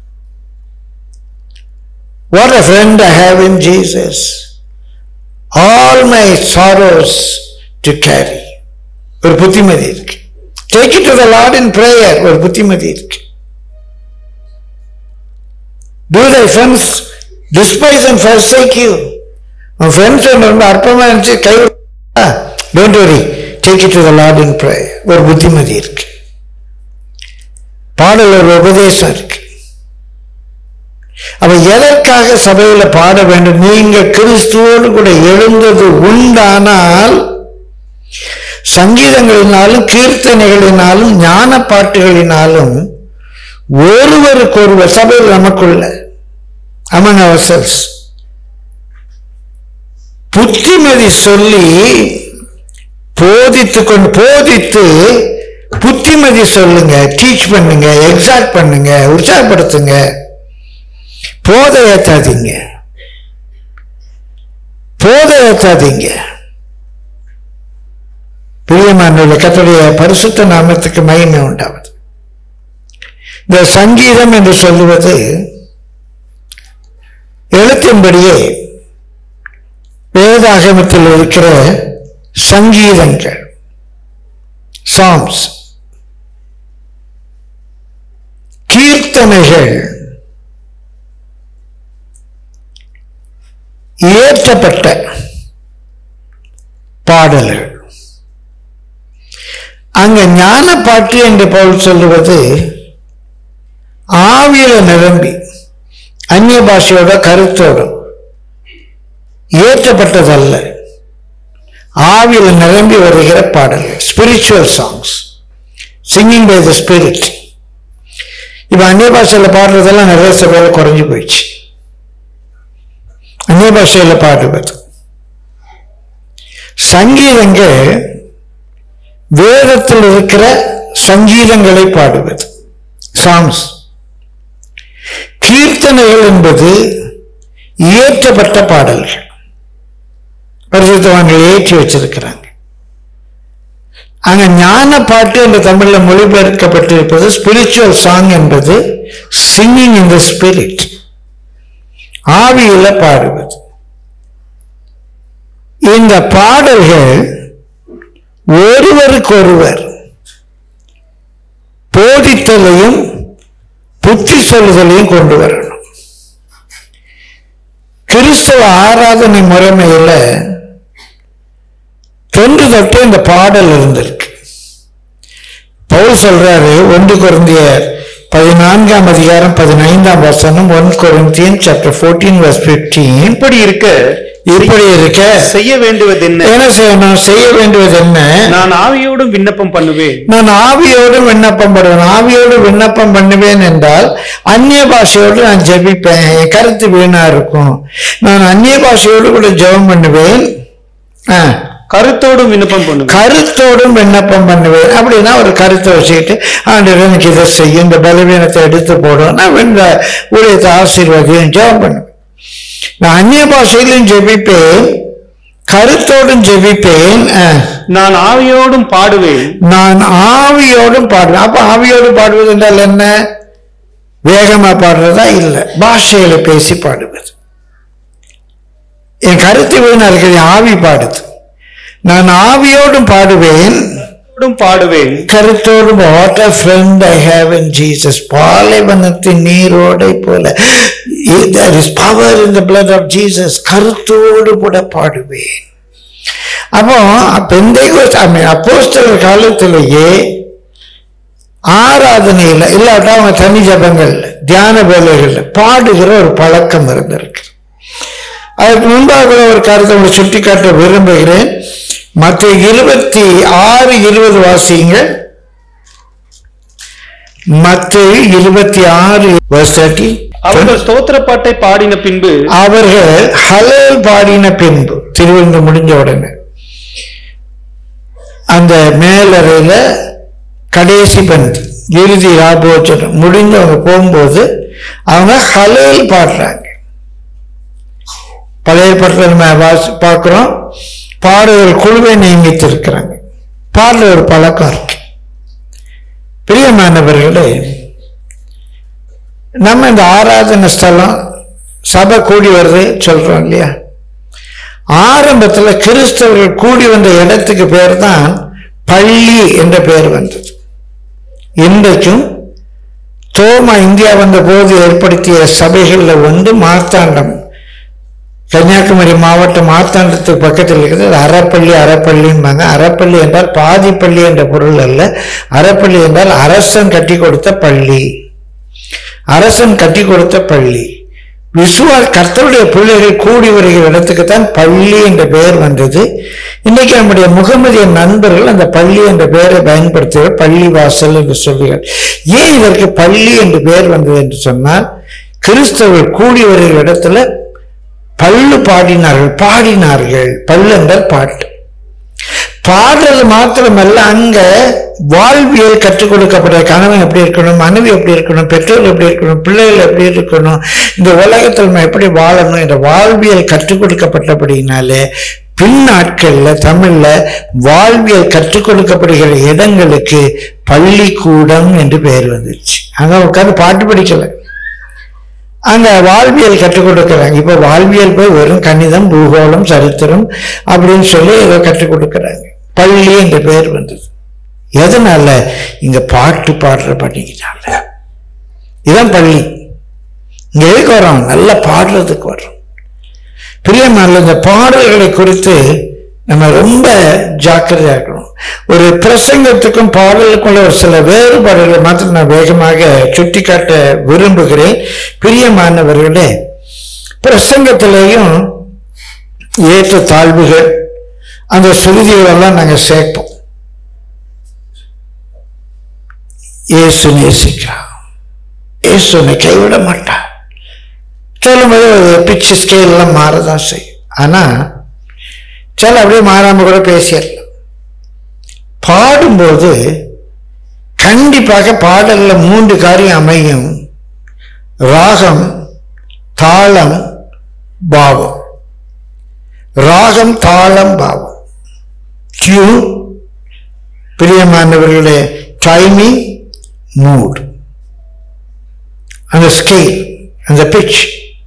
Speaker 1: What a friend I have in Jesus. All my sorrows to carry. ஒரு புத்திமதி இருக்கு Take it to the Lord in prayer. ஒரு புத்திமதி இருக்கு Do thy friends despise and forsake you. உன் ஃப்ரெண்ட்ஸ் ஒன்று ரொம்ப அற்பமாக இருந்துச்சு கை don't worry take it to the Lord in prayer ஒரு புத்திமதி இருக்கு பாடல் ஒரு உபதேசம் இருக்கு அப்ப எதற்காக சபையில பாட வேண்டும் நீங்க கிறிஸ்துவோடு கூட எழுந்தது உண்டானால் சங்கீதங்களினாலும் கீர்த்தனைகளினாலும் ஞான பாட்டுகளினாலும் ஒருவருக்கொருவர் சபையில் நமக்குள்ள among ourselves புத்திமதி சொல்லி போதித்து கொண்டு போதித்து புத்திமதி சொல்லுங்க டீச் பண்ணுங்க எக்ஸாக்ட் பண்ணுங்க உற்சாகப்படுத்துங்க போதை ஏத்தாதீங்க போதை ஏத்தாதீங்க பிரியமான கத்துடைய பரிசுத்த நாமத்துக்கு மகிமை உண்டாவது இந்த சங்கீதம் என்று சொல்லுவது எழுத்தின்படியே வேதாகமத்தில் இருக்கிற சங்கீதங்கள் சாங்ஸ் கீர்த்தனைகள் இயற்றப்பட்ட பாடல்கள் அங்க ஞான பாட்டு என்று பவுல் சொல்லுவது ஆவியில நிரம்பி அந்நிய பாஷையோட கருத்தோட ஏற்றப்பட்டதல்ல ஆவியில் நிரம்பி வருகிற பாடல்கள் spiritual songs singing by the spirit இப்ப அந்நிய பாஷையில பாடுறதெல்லாம் நிறைய சபையில குறைஞ்சு போயிடுச்சு அந்நிய பாஷையில பாடுவது சங்கீதங்கள் வேதத்தில் இருக்கிற சங்கீதங்களை பாடுவது சாங்ஸ் கீர்த்தனைகள் என்பது இயற்றப்பட்ட பாடல்கள் பரிசுத்தவான்கள் ஏற்றி வச்சிருக்கிறாங்க அங்க ஞான பாட்டு என்று தமிழ்ல மொழிபெயர்க்கப்பட்டிருப்பது ஸ்பிரிச்சுவல் சாங் என்பது சிங்கிங் இன் த ஸ்பிரிட் ஆவியில பாடுவது இந்த பாடல்கள் ஒருவருக்கொருவர் போதித்தலையும் புத்தி சொல்லுதலையும் கொண்டு வரணும் கிறிஸ்தவ ஆராதனை முறைமையில தொன்று தொட்டு இந்த பாடல் இருந்திருக்கு பவுல் சொல்றாரு ஒன்று குருந்தியர் பதினான்காம் அதிகாரம் பதினைந்தாம் வசனம் one Corinthian chapter fourteen verse fifteen
Speaker 3: இப்படி இருக்க
Speaker 1: இப்படி இருக்க
Speaker 3: செய்ய வேண்டுவது என்ன
Speaker 1: என்ன செய்யணும் செய்ய வேண்டுவது என்ன
Speaker 3: நான் ஆவியோடும் விண்ணப்பம் பண்ணுவேன்
Speaker 1: நான் ஆவியோடு விண்ணப்பம் பண்ணுவேன் ஆவியோடு விண்ணப்பம் பண்ணுவேன் என்றால் அந்நிய பாஷையோடு நான் ஜெபிப்பேன் என் கருத்து வீணா இருக்கும் நான் அந்நிய பாஷையோடு கூட ஜெபம் பண்ணுவேன் ஆ,
Speaker 3: கருத்தோடும் விண்ணப்பம் பண்ணுவேன்
Speaker 1: கருத்தோடும் விண்ணப்பம் பண்ணுவேன் அப்படின்னா ஒரு கருத்தை வச்சுக்கிட்டு ஆண்டவர் எனக்கு இதை செய்யும் இந்த பலவீனத்தை எடுத்து போடும் நான் இந்த ஊழியத்தை ஆசீர்வதியும் ஜெபம் பண்ணுவேன் நான் அந்நிய பாஷையிலும் ஜெபிப்பேன் கருத்தோடும் ஜெபிப்பேன் ஆ.
Speaker 3: நான் ஆவியோடும் பாடுவேன்
Speaker 1: நான் ஆவியோடும் பாடுவேன் அப்ப ஆவியோடு பாடுவது என்றால் என்ன வேகமா பாடுறதா இல்லை பாஷையில பேசி பாடுவது என் கருத்து வீணா இருக்கிறது ஆவி பாடுது நான் ஆவியோடும் பாடுவேன்
Speaker 3: கருத்தோடும் பாடுவேன்
Speaker 1: கருத்தோடும் what a friend I have in Jesus பாலைவனத்தின் நீரோடை போல there is power in the blood of Jesus கருத்தோடு கூட பாடுவேன் அப்போ பெந்தைகோஸ் அப்போஸ்தலர் காலத்திலேயே ஆராதனையில் இல்லாட்டா அவங்க தனி ஜபங்கள் தியான வேலைகள்ல பாடுகிற ஒரு பழக்கம் இருந்திருக்கு அதுக்கு முன்பாக ஒரு கருத்தை உங்களுக்கு சுட்டிக்காட்ட விரும்புகிறேன் மற்ற இருபத்தி ஆறு இருபது வாசிங்க மற்ற இருபத்தி ஆறு தேர்ட்டி
Speaker 3: அவர்கள் ஸ்தோத்திர பாட்டை பாடின பின்பு
Speaker 1: அவர்கள் ஹலேல் பாடின பின்பு திருவிழந்து முடிஞ்ச உடனே அந்த மேலறையில கடைசி பந்தி இறுதி ராபோச்சனம் முடிந்து அவங்க போகும்போது அவங்க ஹலேல் பாடுறாங்க பழைய ஏற்பாட்டில் நம்ம வாசி பார்க்குறோம் பாடுகள் குழுவை நியமித்திருக்கிறாங்க பாடுற ஒரு பழக்கம் இருக்கு பிரியமானவர்களே நம்ம இந்த ஆராதனை ஸ்தலம் சபை கூடி வருது சொல்றோம் இல்லையா ஆரம்பத்தில் கிறிஸ்தவர்கள் கூடி வந்த இடத்துக்கு பேர் தான் பள்ளி என்ற பெயர் வந்தது இன்றைக்கும் தோமா இந்தியா வந்த போது ஏற்படுத்திய சபைகளில் ஒன்று மார்த்தாண்டம் கன்னியாகுமரி மாவட்டம் மார்த்தாண்டத்துக்கு பக்கத்தில் இருக்கிறது அது அறப்பள்ளி அறப்பள்ளிம்பாங்க அறப்பள்ளி என்றால் பாதிப்பள்ளி என்ற பொருள் அல்ல அறப்பள்ளி என்றால் அரசன் கட்டி கொடுத்த பள்ளி அரசன் கட்டி கொடுத்த பள்ளி விசுவா கர்த்தருடைய பிள்ளைகள் கூடி வருகிற இடத்துக்கு தான் பள்ளி என்ற பெயர் வந்தது இன்னைக்கு நம்முடைய முகமதிய நண்பர்கள் அந்த பள்ளி என்ற பெயரை பயன்படுத்துகிறார் பள்ளி வாசல் என்று சொல்லுகிறார் ஏன் இதற்கு பள்ளி என்று பெயர் வந்தது என்று சொன்னால் கிறிஸ்தவர்கள் கூடி வருகிற இடத்துல பல்லு பாடினார்கள் பாடினார்கள் பல்லு என்றால் பாட்டு பாடுறது மாத்திரமல்ல அங்க வாழ்வியல் கற்றுக் கொடுக்கப்பட்ட கணவன் எப்படி இருக்கணும் மனைவி எப்படி இருக்கணும் பெற்றோர் எப்படி இருக்கணும் பிள்ளைகள் எப்படி இருக்கணும் இந்த உலகத்தில் நம்ம எப்படி வாழணும் என்ற வாழ்வியல் கற்றுக் கொடுக்கப்பட்டபடினாலே பின் நாட்கள்ல தமிழ்ல வாழ்வியல் கற்றுக் கொடுக்கப்படுகிற இடங்களுக்கு பள்ளிக்கூடம் என்று பெயர் வந்துருச்சு அங்க உட்காந்து பாட்டு படிக்கல அங்க வாழ்வியல் கற்றுக் கொடுக்குறாங்க இப்போ வாழ்வியல் போய் வெறும் கணிதம் பூகோளம் சரித்திரம் அப்படின்னு சொல்லி ஏதோ கற்றுக் கொடுக்குறாங்க பள்ளி என்ற பெயர் வந்தது எதனால இங்க பாட்டு பாடுற பண்ணிக்கிட்டால இதான் பள்ளி இங்க எதுக்கு வரோம் நல்லா பாடுறதுக்கு வரோம் பிரியமான இந்த பாடல்களை குறித்து நம்ம ரொம்ப ஜாக்கிரதையா இருக்கணும் ஒரு பிரசங்கத்துக்கும் பாடலுக்குள்ள ஒரு சில வேறுபாடுகளை மாத்திரம் நான் வேகமாக சுட்டிக்காட்ட விரும்புகிறேன் பிரியமானவர்களே பிரசங்கத்திலேயும் ஏற்ற தாழ்வுகள் அந்த சுருதிகளெல்லாம் நாங்கள் சேர்ப்போம் இயேசு நேசிக்கிறான் இயேசு உன்னை கைவிட மாட்டான் சொல்லும்போது பிச்சு ஸ்கேல்லாம் மாறதான் செய்யும் ஆனால் சில அப்படியே மாறாம கூட பேசிடலாம் பாடும்போது கண்டிப்பாக பாடல்ல மூன்று காரியம் அமையும் ராகம் தாளம் பாவம் ராகம் தாளம் பாவம் டியூன் பிரியமானவர்களே டைமிங் மூட் அந்த ஸ்கேல் அந்த பிச்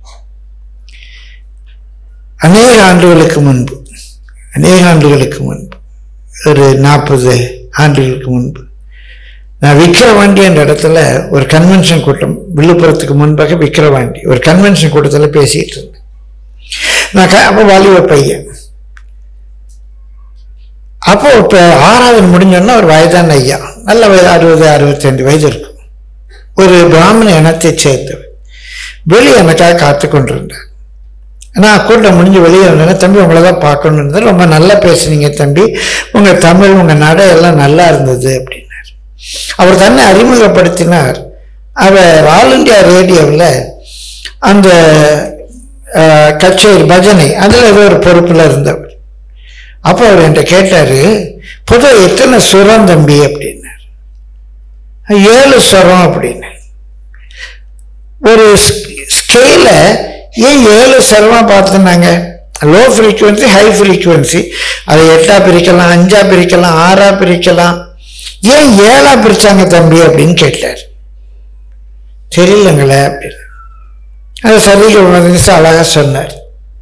Speaker 1: அநேக ஆண்டுகளுக்கு முன்பு அநேக ஆண்டுகளுக்கு முன்பு ஒரு நாற்பது ஆண்டுகளுக்கு முன்பு நான் விக்கிரவாண்டி என்ற இடத்துல ஒரு கன்வென்ஷன் கூட்டம் விழுப்புரத்துக்கு முன்பாக விக்கிரவாண்டி ஒரு கன்வென்ஷன் கூட்டத்தில் பேசிட்டு இருந்தேன் நான் க- அப்போ வாலிப பையன் அப்போ இப்போ ஆறாவது முடிஞ்சோன்னா ஒரு வயதான ஐயா நல்ல வயது அறுபது அறுபத்தைந்து வயது இருக்கும் ஒரு பிராமண இனத்தை சேர்ந்தவர் வெளியே எனக்காக காத்து கொண்டிருந்தார் நான் கூட்டம் முடிஞ்சு வெளியே வந்தேன் தம்பி உங்களை தான் பார்க்கணும்னு இருந்தேன் ரொம்ப நல்லா பேசுனீங்க தம்பி உங்கள் தமிழ் உங்கள் நடை எல்லாம் நல்லா இருந்தது அப்படின்னார் அவர் தன்னை அறிமுகப்படுத்தினார் அவர் ஆல் இண்டியா ரேடியோவில் அந்த அஹ், கச்சேரி பஜனை அதில் ஏதோ ஒரு பொறுப்பில் இருந்தவர் அப்போ அவர் என்கிட்ட கேட்டார் பொதுவாக எத்தனை சுரம் தம்பி அப்படின்னார் ஏழு சுரம் அப்படின்னு ஒரு ஸ்கேல ஏன் ஏழு சரமா பார்த்துனாங்க லோ ஃப்ரீக்குவன்சி ஹை ஃப்ரீக்குவன்சி அதை எட்டா பிரிக்கலாம் அஞ்சா பிரிக்கலாம் ஆறா பிரிக்கலாம் ஏன் ஏழா பிரிச்சாங்க தம்பி அப்படின்னு கேட்டார் தெரியலங்களே அப்படின்னு அது சரிகள் உணர்ந்து அழகா சொன்னார்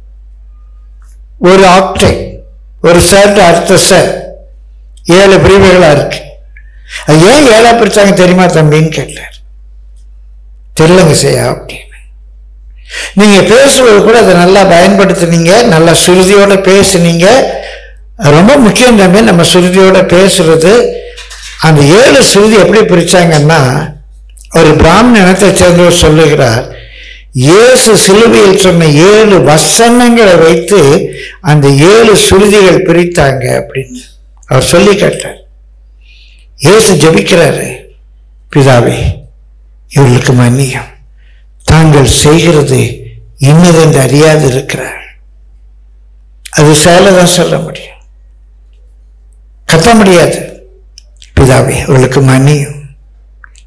Speaker 1: ஒரு ஆக்டை ஒரு ஷர்ட் அடுத்த சார் ஏழு பிரிவுகளா இருக்கு அது ஏன் ஏழா பிரிச்சாங்க தெரியுமா தம்பின்னு கேட்டார் தெரியலங்க செய்யா அப்படின்னு நீங்க பேசுவது கூட அதை நல்லா பயன்படுத்துனீங்க நல்லா சுருதியோட பேசுனீங்க ரொம்ப முக்கியம் தம்பி நம்ம சுருதியோட பேசுறது அந்த ஏழு சுருதி எப்படி பிரிச்சாங்கன்னா ஒரு பிராமண இனத்தை சேர்ந்தவர் சொல்லுகிறார் இயேசு சிலுவையில் சொன்ன ஏழு வசனங்களை வைத்து அந்த ஏழு சுருதிகள் பிரித்தாங்க அப்படின்னு அவர் சொல்லி கேட்டார் இயேசு ஜெபிக்கிறாரு பிதாவே இவர்களுக்கு மன்னியம் தாங்கள் செய்கிறது இன்னதென்று அறியாது இருக்கிறார் அது செயலை தான் சொல்ல முடியும் கத்த முடியாது பிதாவே அவர்களுக்கு மன்னியும்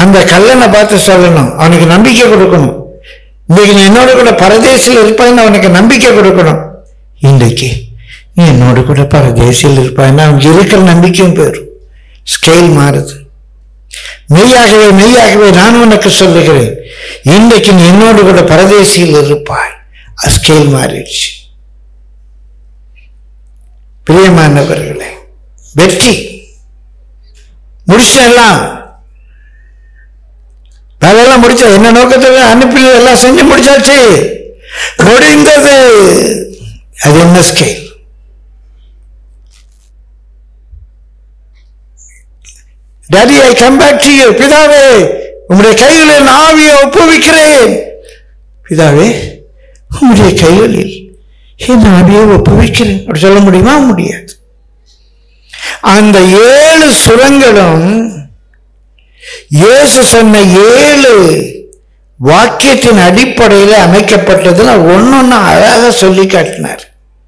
Speaker 1: அந்த கல்லனை பார்த்து சொல்லணும் அவனுக்கு நம்பிக்கை கொடுக்கணும் இன்னைக்கு நீ என்னோட கூட பரதேசில் இருப்பான்னு அவனுக்கு நம்பிக்கை கொடுக்கணும் இன்றைக்கு நீ என்னோட கூட பரதேசில் இருப்பான்னு அவனுக்கு இருக்கிற நம்பிக்கையும் போயிடும் ஸ்கேல் மாறுது மெய்யாகவே மெய்யாகவே நான் உனக்கு சொல்லுகிறேன் இன்றைக்கு நீ என்னோடு கூட பரதேசியில் இருப்பாய் ஸ்கேல் மாறிடுச்சு பிரியமானவர்களே வெற்றி முடிச்சிட்டெல்லாம் வேலையெல்லாம் முடிச்ச என்ன நோக்கத்தை அனுப்பி எல்லாம் செஞ்சு முடிச்சாச்சு முடிந்தது அது என்ன scale daddy I come back to you பிதாவே உம்முடைய கைகளில் நான் ஆவியை ஒப்புவிக்கிறேன் பிதாவே உம்முடைய கைகளில் என் ஆவியை ஒப்புவிக்கிறேன் அப்படி சொல்ல முடியுமா முடியாது அந்த ஏழு சுரங்களும் இயேசு சொன்ன ஏழு வாக்கியத்தின் அடிப்படையில் அமைக்கப்பட்டதுன்னு ஒன்னொன்னு அழகாக சொல்லி காட்டினார்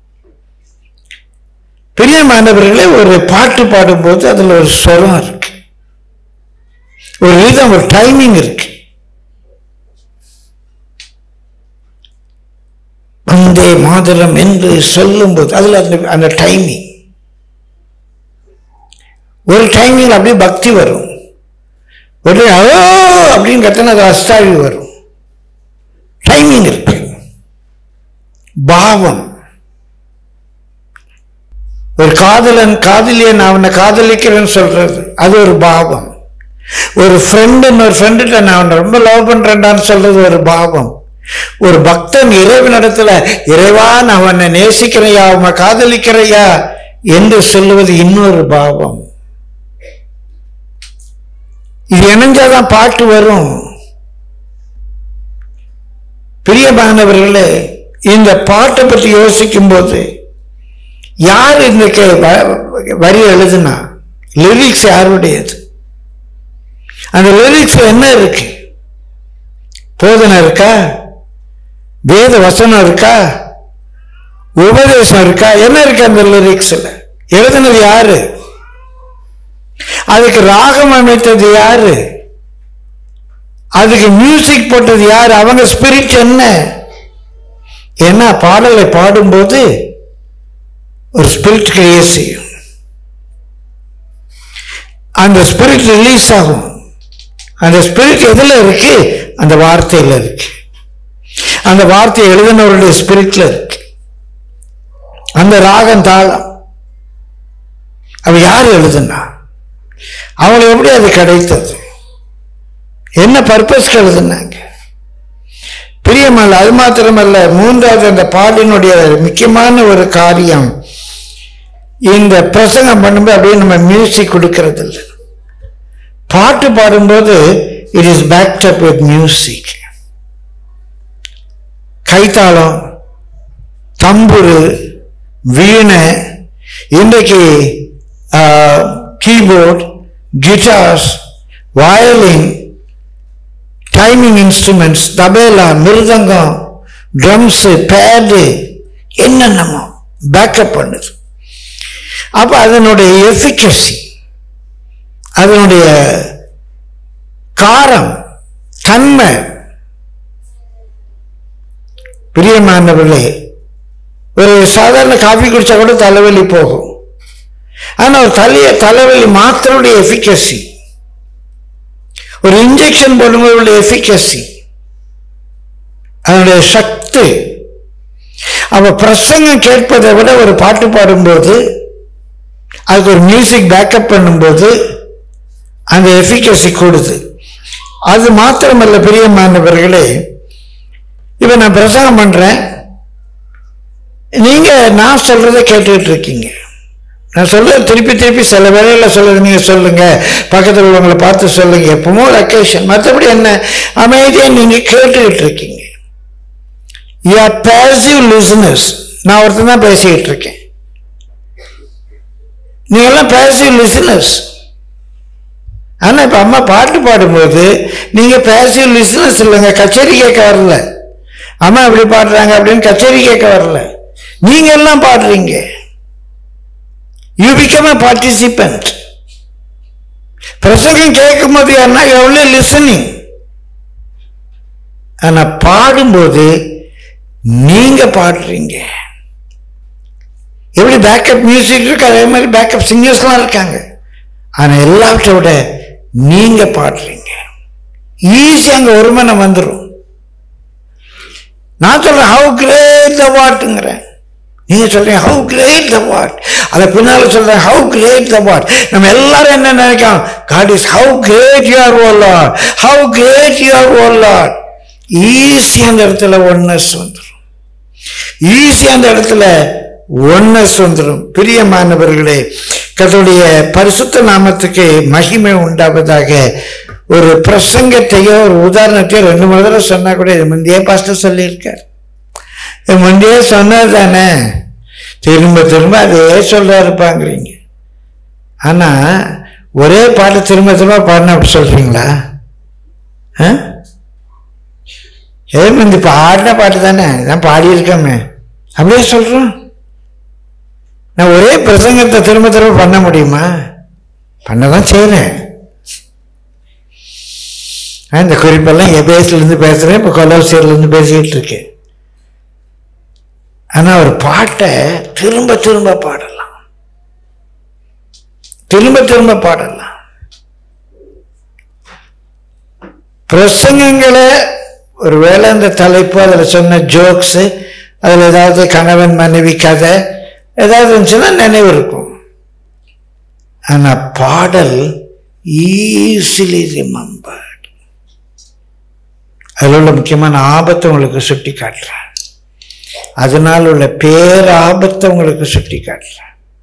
Speaker 1: பிரியமானவர்களே ஒரு பாட்டு பாடும்போது அதுல ஒரு ஸ்வரம் இருக்கு ஒரு விதம் ஒரு டைமிங் இருக்கு வந்தே மாதரம் என்று சொல்லும்போது அதுல அந்த அந்த டைமிங் ஒரு டைமிங் அப்படியே பக்தி வரும் ஒரு ஓ அப்படின்னு கத்தின அது அஸ்தாவி வரும் டைமிங் இருக்கு பாவம் ஒரு காதலன் காதலியன் அவனை காதலிக்கிறேன்னு சொல்றது அது ஒரு பாவம் ஒரு ஃப்ரெண்டுன்னு ஒரு ஃப்ரெண்டுகிட்ட நான் அவனை ரொம்ப லவ் பண்றேன்டான்னு சொல்றது ஒரு பாவம் ஒரு பக்தன் இறைவனிடத்துல இறைவா நான் அவனை நேசிக்கிறையா அவனை காதலிக்கிறையா என்று சொல்லுவது இன்னொரு பாவம் இது இணைஞ்சாதான் பாட்டு வரும் பிரியமானவர்களே இந்த பாட்டை பற்றி யோசிக்கும் போது யார் இந்த கே- வ- வரி எழுதுனா லிரிக்ஸ் யாருடையது அந்த லிரிக்ஸ் என்ன இருக்கு போதனை இருக்கா வேத வசனம் இருக்கா உபதேசம் இருக்கா என்ன இருக்கு அந்த லிரிக்ஸ்ல எழுதுனது யாரு அதுக்கு ராகம் அமைத்தது யாரு அதுக்கு மியூசிக் போட்டது யாரு அவங்க ஸ்பிரிட் என்ன என்ன பாடலை பாடும்போது ஒரு ஸ்பிரிட் கிரியேட் செய்யும் அந்த ஸ்பிரிட் ரிலீஸ் ஆகும் அந்த ஸ்பிரிட் எதுல இருக்கு அந்த வார்த்தையில இருக்கு அந்த வார்த்தை எழுதினவருடைய ஸ்பிரிட்ல இருக்கு அந்த ராகம் தாளம் அவ யார் எழுதுனா அவங்களுக்கு எப்படி அது கிடைத்தது என்ன பர்பஸ்க்கு எழுதுனாங்க பிரியமல்ல அது மாத்திரமல்ல மூன்றாவது அந்த பாடினுடைய முக்கியமான ஒரு காரியம் இந்த பிரசங்கம் பண்ணும்போது அப்படியே நம்ம மியூசிக் கொடுக்கறது இல்லை பாட்டு பாடும்போது it is backed up with music கைத்தாளம் தம்புரு வீணை இன்றைக்கு keyboard guitars violin timing instruments tabla mridangam drums pad என்னென்னமோ பேக்கப் பண்ணுது அப்போ அதனுடைய எஃபிகசி அதனுடைய காரம் தன்மை பிரியமானவர்களே ஒரு சாதாரண காஃபி குடிச்சா கூட தலைவலி போகும் ஆனா ஒரு தலைய தலைவலி மாத்திரையுடைய எஃபிகசி ஒரு இன்ஜெக்ஷன் போடும்போது உள்ள எஃபிகசி அதனுடைய சக்தி அவ பிரசங்கம் கேட்பதை விட ஒரு பாட்டு பாடும்போது அதுக்கு ஒரு மியூசிக் பேக்கப் பண்ணும்போது அந்த எஃபிகசி கூடுது அது மாத்திரமல்ல பிரியமானவர்களே இப்ப நான் பிரசங்கம் பண்றேன் நீங்க நான் சொல்றதை கேட்டுட்டு இருக்கீங்க நான் சொல்ல திருப்பி திருப்பி சில வேலையில் சொல்லுறது நீங்க சொல்லுங்க பக்கத்தில் உள்ளவங்களை பார்த்து சொல்லுங்க எப்பவும் ஒரு அக்கேஷன் மற்றபடி என்ன அமைதியா நீங்க கேட்டுக்கிட்டு இருக்கீங்க யூ ஆர் பேசிவ் லிசனர்ஸ் நான் ஒருத்தன் தான் பேசிக்கிட்டு இருக்கேன் நீங்க எல்லாம் பேசிவ் லிசனர்ஸ் ஆனா இப்ப அம்மா பாட்டு பாடும்போது நீங்க பேசிவ் லிசனர்ஸ் இல்லைங்க கச்சேரி கேட்க வரல அம்மா இப்படி பாடுறாங்க அப்படின்னு கச்சேரி கேட்க வரல நீங்க எல்லாம் பாடுறீங்க யூ பிகம் அ பார்ட்டிசிபென்ட் பிரசங்கம் கேட்கும்போது என்ன எவ்வளோ லிசனிங் ஆனா பாடும்போது நீங்க பாடுறீங்க எப்படி பேக்கப் மியூசிக் இருக்கு அதே மாதிரி பேக்கப் சிங்கர்ஸ்லாம் இருக்காங்க ஆனா எல்லாவற்றை விட நீங்க பாடுறீங்க ஈஸி அங்க ஒருமனை வந்துடும் நான் சொல்றேன் ஹவு கிரேட் த வாட்டுங்கிறேன் நீங்க சொல்றீங்க ஹவு கிரேட் த வாட் அதை பின்னால சொல்றேன் ஹவு கிரேட் த வாட் நம்ம எல்லாரும் என்ன நினைக்கிறோம் God is how great you are O Lord how great you are O Lord easy அந்த இடத்துல ஒன்னஸ் வந்துடும் ஈஸி அந்த இடத்துல ஒன்னஸ் வந்துடும் பிரியமானவர்களே கர்த்தருடைய பரிசுத்த நாமத்துக்கு மகிமை உண்டாவதாக ஒரு பிரசங்கத்தையோ ஒரு உதாரணத்தையோ ரெண்டு மூணு தடவை சொன்னா கூட இது முந்தைய பாஸ்டர் சொல்லியிருக்கார் இது முந்தைய சொன்னது தானே திரும்ப திரும்ப அதே சொல்றா இருப்பாங்கிறீங்க ஆனா ஒரே பாட்டு திரும்ப திரும்ப பாடின அப்படி சொல்றீங்களா ஆ ஏதோ இந்த பாடின பாட்டு தானே நான் பாடியிருக்கோமே அப்படியே சொல்றோம் நான் ஒரே பிரசங்கத்தை திரும்ப திரும்ப பண்ண முடியுமா பண்ணதான் செய்கிறேன் இந்த குறிப்பெல்லாம் எபேஸ்லேருந்து பேசுகிறேன் இப்போ கொலோசியர்லேருந்து பேசிக்கிட்டு இருக்கேன் ஆனால் ஒரு பாட்டை திரும்ப திரும்ப பாடலாம் திரும்ப திரும்ப பாடலாம் பிரசங்கங்களை ஒருவேளை அந்த தலைப்பு அதில் சொன்ன ஜோக்ஸு அதில் ஏதாவது கணவன் மனைவி கதை ஏதாவது இருந்துச்சுன்னா நினைவு இருக்கும் ஆனால் பாடல் ஈஸிலி ரிமெம்பர்ட் அதில் உள்ள முக்கியமான ஆபத்தை உங்களுக்கு சுட்டி காட்டுறேன் அதனால் உள்ள பேர் ஆபத்தை உங்களுக்கு சுட்டி காட்டுறேன்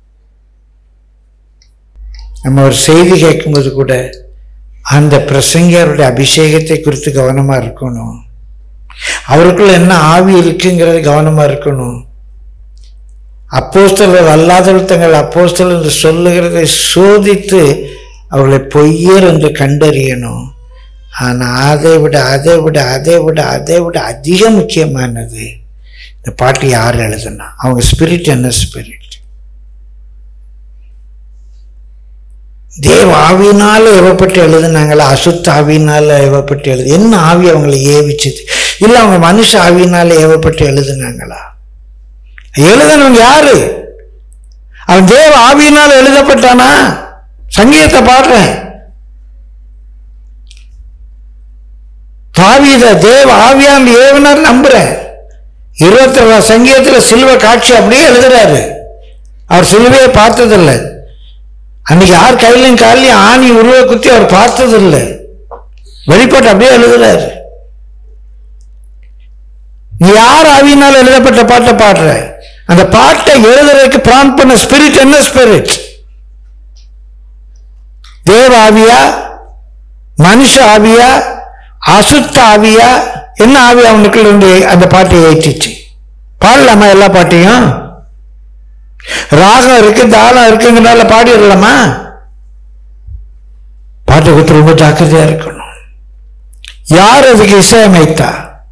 Speaker 1: நம்ம ஒரு செய்தி கேட்கும்போது கூட அந்த பிரசங்கருடைய அபிஷேகத்தை குறித்து கவனமா இருக்கணும் அவருக்குள்ள என்ன ஆவி இருக்குங்கிறது கவனமா இருக்கணும் அப்போஸ்தலர் அல்லாதவர்கள் தங்கள் அப்போஸ்தலர் என்று சொல்லுகிறதை சோதித்து அவர்களை பொய்யர் என்று கண்டறியணும் ஆனால் அதை விட அதை விட அதை விட அதை விட அதிக முக்கியமானது இந்த பாட்டு யார் எழுதுனா அவங்க ஸ்பிரிட் என்ன ஸ்பிரிட் தேவ ஆவியினால ஏவப்பட்டு எழுதுனாங்களா அசுத்த ஆவியினால ஏவப்பட்டு எழுது என்ன ஆவி அவங்களை ஏவிச்சது இல்லை அவங்க மனுஷ ஆவியினால ஏவப்பட்டு எழுதுனாங்களா எழுதனவங்க யாரு அவன் தேவ ஆவியினால் எழுதப்பட்டானா சங்கீதத்தை பாடுறேன் தாவீத தேவ ஆவியான் ஏவனார் நம்புறேன் இருபத்தி ரெண்டாம் சங்கீதத்தில் சிலுவ காட்சி அப்படியே எழுதுறாரு அவர் சிலுவையை பார்த்ததில்லை அன்னைக்கு யார் கையிலையும் காலையும் ஆணி உருவ குத்தி அவர் பார்த்ததில்லை வெளிப்பாட்டு அப்படியே எழுதுறாரு நீ யார் ஆவியினால் எழுதப்பட்ட பாட்டை பாடுற அந்த பாட்டை எழுதுறதுக்கு பிரான் பண்ண ஸ்பிரிட் என்ன ஸ்பிரிட் தேவ ஆவியா மனுஷ ஆவியா அசுத்த ஆவியா என்ன ஆவி அவனுக்குள்ள இருந்து அந்த பாட்டை ஏற்றிச்சு பாடலாமா எல்லா பாட்டையும் ராகம் இருக்கு தாளம் இருக்குங்கிறனால பாடிடலாமா பாட்டை கொடுத்து ரொம்ப ஜாக்கிரதையா இருக்கணும் யார் அதுக்கு இசையமைத்தா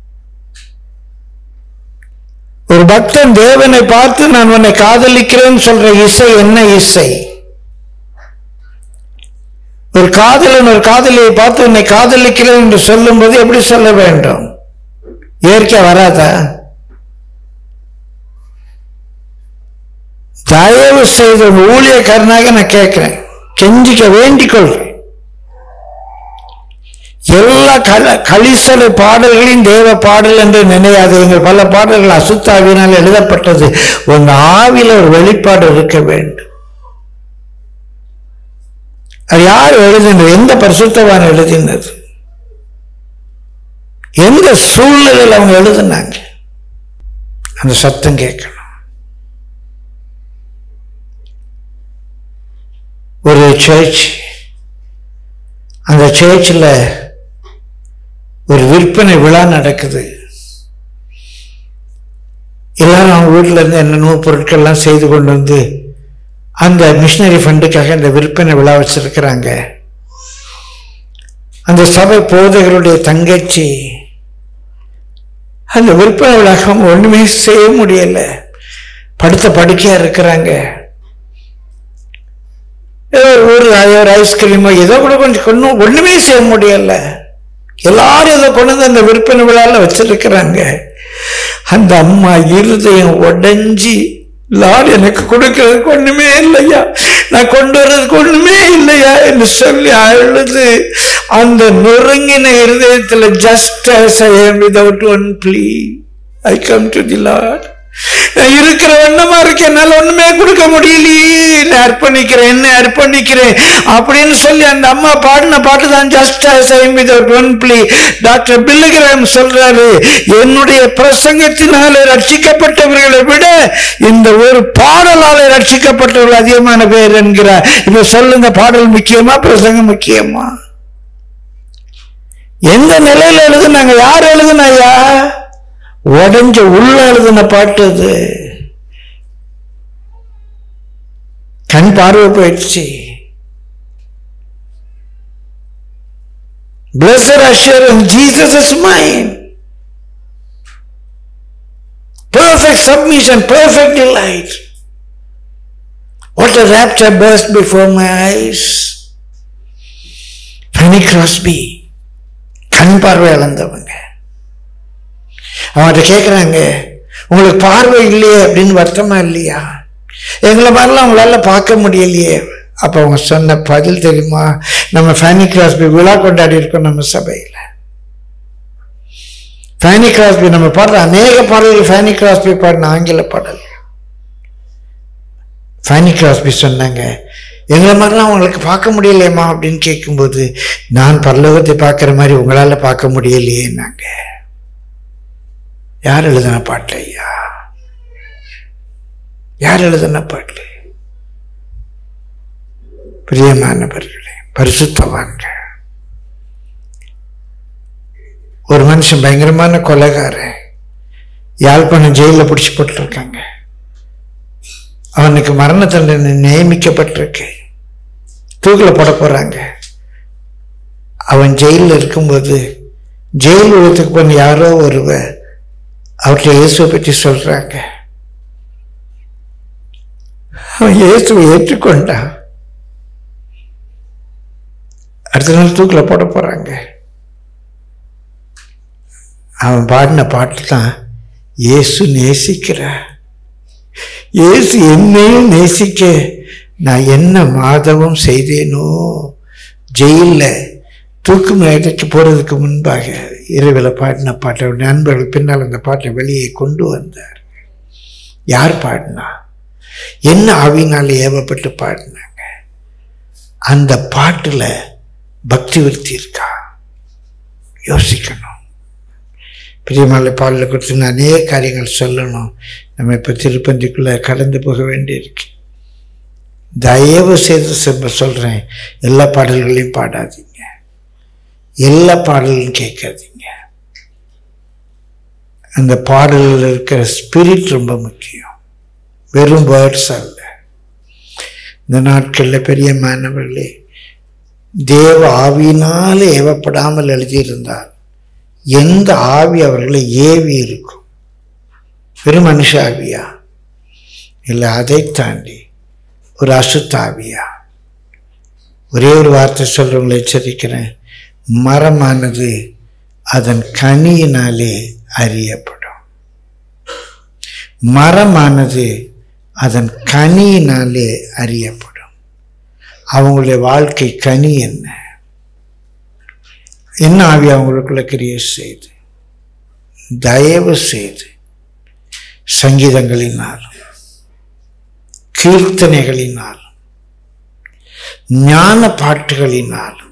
Speaker 1: ஒரு பக்தன் தேவனை பார்த்து நான் உன்னை காதலிக்கிறேன்னு சொல்ற இசை என்ன இசை ஒரு காதலன் ஒரு காதலியை பார்த்து உன்னை காதலிக்கிறேன் என்று சொல்லும்போது எப்படி சொல்ல வேண்டும் இயற்கை வராதா தயவு செய்த ஒரு ஊழியக்காரனாக நான் கேட்கிறேன் கெஞ்சிக்க வேண்டிக் கொள்றேன் எல்லா கல கலிசலை பாடல்களையும் தேவ பாடல் என்று நினையாதீர்கள் பல பாடல்கள் அசுத்தாவினால் எழுதப்பட்டது உங்க ஆவில ஒரு வெளிப்பாடு இருக்க வேண்டும் அது யார் எழுதினது எந்த பரிசுத்தவான் எழுதினது எந்த சூழ்நிலையில் அவங்க எழுதினாங்க அந்த சத்தம் கேட்கணும் ஒரு சர்ச் அந்த சர்ச்சில் ஒரு விற்பனை விழா நடக்குது எல்லாரும் அவங்க வீட்டில் இருந்து என்னென்னமோ பொருட்கள்லாம் செய்து கொண்டு வந்து அந்த மிஷினரி ஃபண்டுக்காக இந்த விற்பனை விழா வச்சிருக்கிறாங்க அந்த சபை போதகருடைய தங்கச்சி அந்த விற்பனை விழாக்கம் ஒண்ணுமே செய்ய முடியல படுத்த படுக்கையா இருக்கிறாங்க ஏதோ ஒரு ஒரு ஐஸ்கிரீமோ ஏதோ கூட கொஞ்சம் ஒன்றும் ஒன்றுமே செய்ய முடியல எல்லாரும் இதை கொண்டு வந்து அந்த விற்பனை விழாவில் வச்சிருக்கிறாங்க அந்த அம்மா இருதயம் உடைஞ்சி லார் எனக்கு கொடுக்கறதுக்கு ஒண்ணுமே இல்லையா நான் கொண்டு வர்றதுக்கு ஒண்ணுமே இல்லையா என்று சொல்லி அழுது அந்த நொறுங்கின இருதயத்துல just as I am without one plea I come to the Lord நான் இருக்கிற வண்ணமா இருக்கேன் என்னால ஒண்ணுமே கொடுக்க முடியலையே என்ன அர்ப்பணிக்கிறேன் என்ன அர்ப்பணிக்கிறேன் அப்படின்னு சொல்லி அந்த அம்மா பாடின பாட்டு தான் just with one plea doctor Billy Graham சொல்றாரு என்னுடைய பிரசங்கத்தினாலே ரட்சிக்கப்பட்டவர்களை விட இந்த ஒரு பாடலாலே ரட்சிக்கப்பட்டவர்கள் அதிகமான பேர் என்கிறார் இப்ப சொல்லுங்க பாடல் முக்கியமா பிரசங்கம் முக்கியமா எந்த நிலையில எழுதுனாங்க யார் எழுதுனாயா உடஞ்ச உள்ள எழுதின பாட்டு அது கண் பார்வை போயிடுச்சு Blessed assurance, Jesus is mine. Perfect submission, perfect delight. What a rapture burst before my eyes. Fanny Crosby, கண் பார்வை இழந்தவங்க அவன்கிட்ட கேட்குறாங்க உங்களுக்கு பார்வை இல்லையே அப்படின்னு வருத்தமா இல்லையா எங்களை மாதிரிலாம் அவங்களால பார்க்க முடியலையே அப்போ அவங்க சொன்ன பதில் தெரியுமா நம்ம ஃபேனி கிராஸ்பி விழா கொண்டாடி இருக்கோம் நம்ம சபையில் ஃபேனி கிராஸ்பி நம்ம பாடுற அநேக பாடல்கள் ஃபேனி கிராஸ்பி பாடின ஆங்கில பாடல் ஃபேனி கிராஸ்பி சொன்னாங்க எங்களை மாதிரிலாம் அவங்களுக்கு பார்க்க முடியலையம்மா அப்படின்னு கேட்கும்போது நான் பரலோகத்தை பார்க்குற மாதிரி உங்களால் பார்க்க முடியலையே நாங்கள் யார் எழுதின பாட்டு ஐயா யார் எழுதின பாட்டு பிரியமானவர்களே பரிசுத்தவான்கள் ஒரு மனுஷன் பயங்கரமான கொலைகாரன் யாழ்ப்பாணம் ஜெயிலில் பிடிச்சி போட்டிருக்காங்க அவனுக்கு மரண தண்டனை நியமிக்கப்பட்டிருக்கு தூக்கில் போட போறாங்க அவன் ஜெயிலில் இருக்கும்போது ஜெயில் உலகத்துக்கு போன யாரோ ஒருவர் அவர்கிட்ட இயேசுவை பற்றி சொல்றாங்க அவன் இயேசுவை ஏற்றுக்கொண்டான் அடுத்த நாள் தூக்கில் போட போறாங்க அவன் பாடின பாட்டு தான் இயேசு நேசிக்கிற இயேசு என்னையும் நேசிக்க நான் என்ன மாதவம் செய்தேனோ ஜெயிலில் தூக்கு மேடைக்கு போறதுக்கு முன்பாக இரவில் பாடின பாட்டை அவருடைய நண்பர்கள் பின்னால் அந்த பாட்டை வெளியே கொண்டு வந்தார் யார் பாடினா என்ன ஆவினால் ஏவப்பட்டு பாடினாங்க அந்த பாட்டுல பக்தி விருத்தி இருக்கா யோசிக்கணும் பிரியமாலை பாடல குறித்து நான் அநேக காரியங்கள் சொல்லணும் நம்ம இப்போ திருப்பந்திக்குள்ள கடந்து போக வேண்டியிருக்கு தயவு செய்து செம்ப சொல்றேன் எல்லா பாடல்களையும் பாடாதீங்க எல்லா பாடலும் கேட்காதீங்க அந்த பாடலில் இருக்கிற ஸ்பிரிட் ரொம்ப முக்கியம் வெறும் வேர்ட்ஸ் அல்ல இந்த நாட்களில் பெரிய மாணவர்களே தேவ ஆவியினாலே ஏவப்படாமல் எழுதியிருந்தார் எந்த ஆவி அவர்களை ஏவி இருக்கும் வெறும் மனுஷ ஆவியா இல்லை அதை தாண்டி ஒரு அசுத்தாவியா ஒரே ஒரு வார்த்தை சொல்றவங்களை எச்சரிக்கிறேன் மரமானது அதன் கனியினாலே அறியப்படும் மரமானது அதன் கனியினாலே அறியப்படும் அவங்களுடைய வாழ்க்கை கனி என்ன என்ன ஆவி அவங்களுக்குள்ள கிரியை செய்து தயவு செய்து சங்கீதங்களினாலும் கீர்த்தனைகளினாலும் ஞான பாட்டுகளினாலும்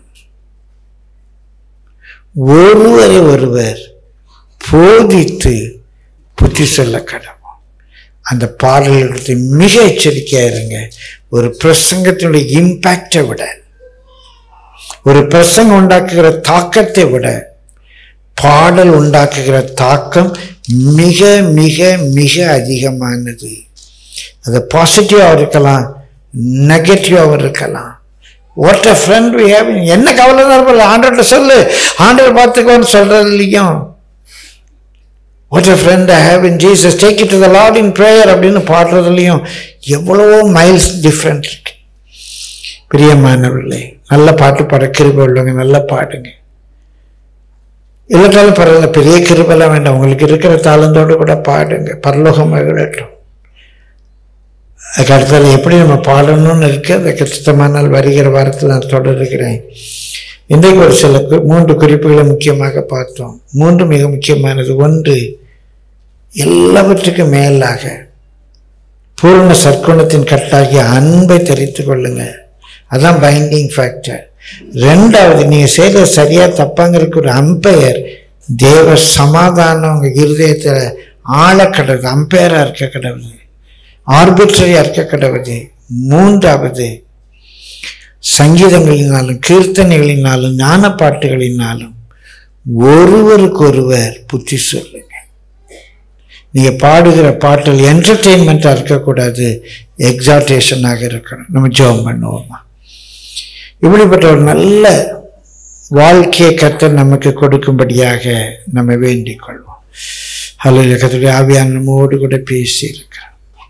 Speaker 1: ஒருவரை ஒருவர் போதித்து புத்தி சொல்ல கடவும் அந்த பாடல்களுக்கு மிக எச்சரிக்கையா இருங்க ஒரு பிரசங்கத்தினுடைய இம்பேக்டை விட ஒரு பிரசங்கம் உண்டாக்குகிற தாக்கத்தை விட பாடல் உண்டாக்குகிற தாக்கம் மிக மிக மிக அதிகமானது அது பாசிட்டிவாக இருக்கலாம் நெகட்டிவாகவும் இருக்கலாம் what a friend we have என்ன கவலை தான் இருப்பல ஆண்டர்கிட்ட சொல்லு ஆண்டர் பார்த்துக்கோன்னு சொல்றது இல்லையும் what a friend I have in Jesus take it to the Lord in prayer அப்படின்னு பாடுறதுலையும் எவ்வளவோ மைல்ஸ் டிஃப்ரெண்ட் இருக்கு பிரியமானவர்களே நல்ல பாட்டு பாட கிருபை உள்ளவங்க நல்லா பாடுங்க இல்லாட்டாலும் பரவாயில்ல பெரிய கிருபெல்லாம் வேண்டாம் உங்களுக்கு இருக்கிற தாளந்தோடு கூட பாடுங்க பரலோகம் மகிழட்டும் அதுக்கு அடுத்தது எப்படி நம்ம பாடணும்னு இருக்கு அதை கச்சிதமானால் வருகிற வாரத்தில் நான் தொடருகிறேன் இன்றைக்கு ஒரு சில கு- மூன்று குறிப்புகளை முக்கியமாக பார்த்தோம் மூன்று மிக முக்கியமானது ஒன்று எல்லாவற்றுக்கும் மேலாக பூர்ண சற்குணத்தின் கட்டாகிய அன்பை தெரிந்து கொள்ளுங்க அதான் பைண்டிங் ஃபேக்டர் ரெண்டாவது நீங்கள் செய்கிற சரியா தப்பாங்கிறதுக்கு ஒரு அம்பையர் தேவ சமாதானம் உங்கள் இருதயத்தில் ஆழ கடவுது அம்பையராக இருக்க கடவுது ஆர்பிட்ரரியாக இருக்க கடவுது மூன்றாவது சங்கீதங்களினாலும் கீர்த்தனைகளினாலும் ஞான பாட்டுகளினாலும் ஒருவருக்கொருவர் புத்தி சொல்லுங்க நீங்க பாடுகிற பாட்டில் என்டர்டெயின்மெண்ட்டாக இருக்கக்கூடாது எக்ஸால்டேஷனாக இருக்கணும் நம்ம ஜெபம் பண்ணுவோமா இப்படிப்பட்ட ஒரு நல்ல வாழ்க்கையை கர்த்தர் நமக்கு கொடுக்கும்படியாக நம்ம வேண்டிக் கொள்வோம் ஹலோ கத்துடைய ஆவியான நம்மோடு கூட பேசி இருக்கிறோம்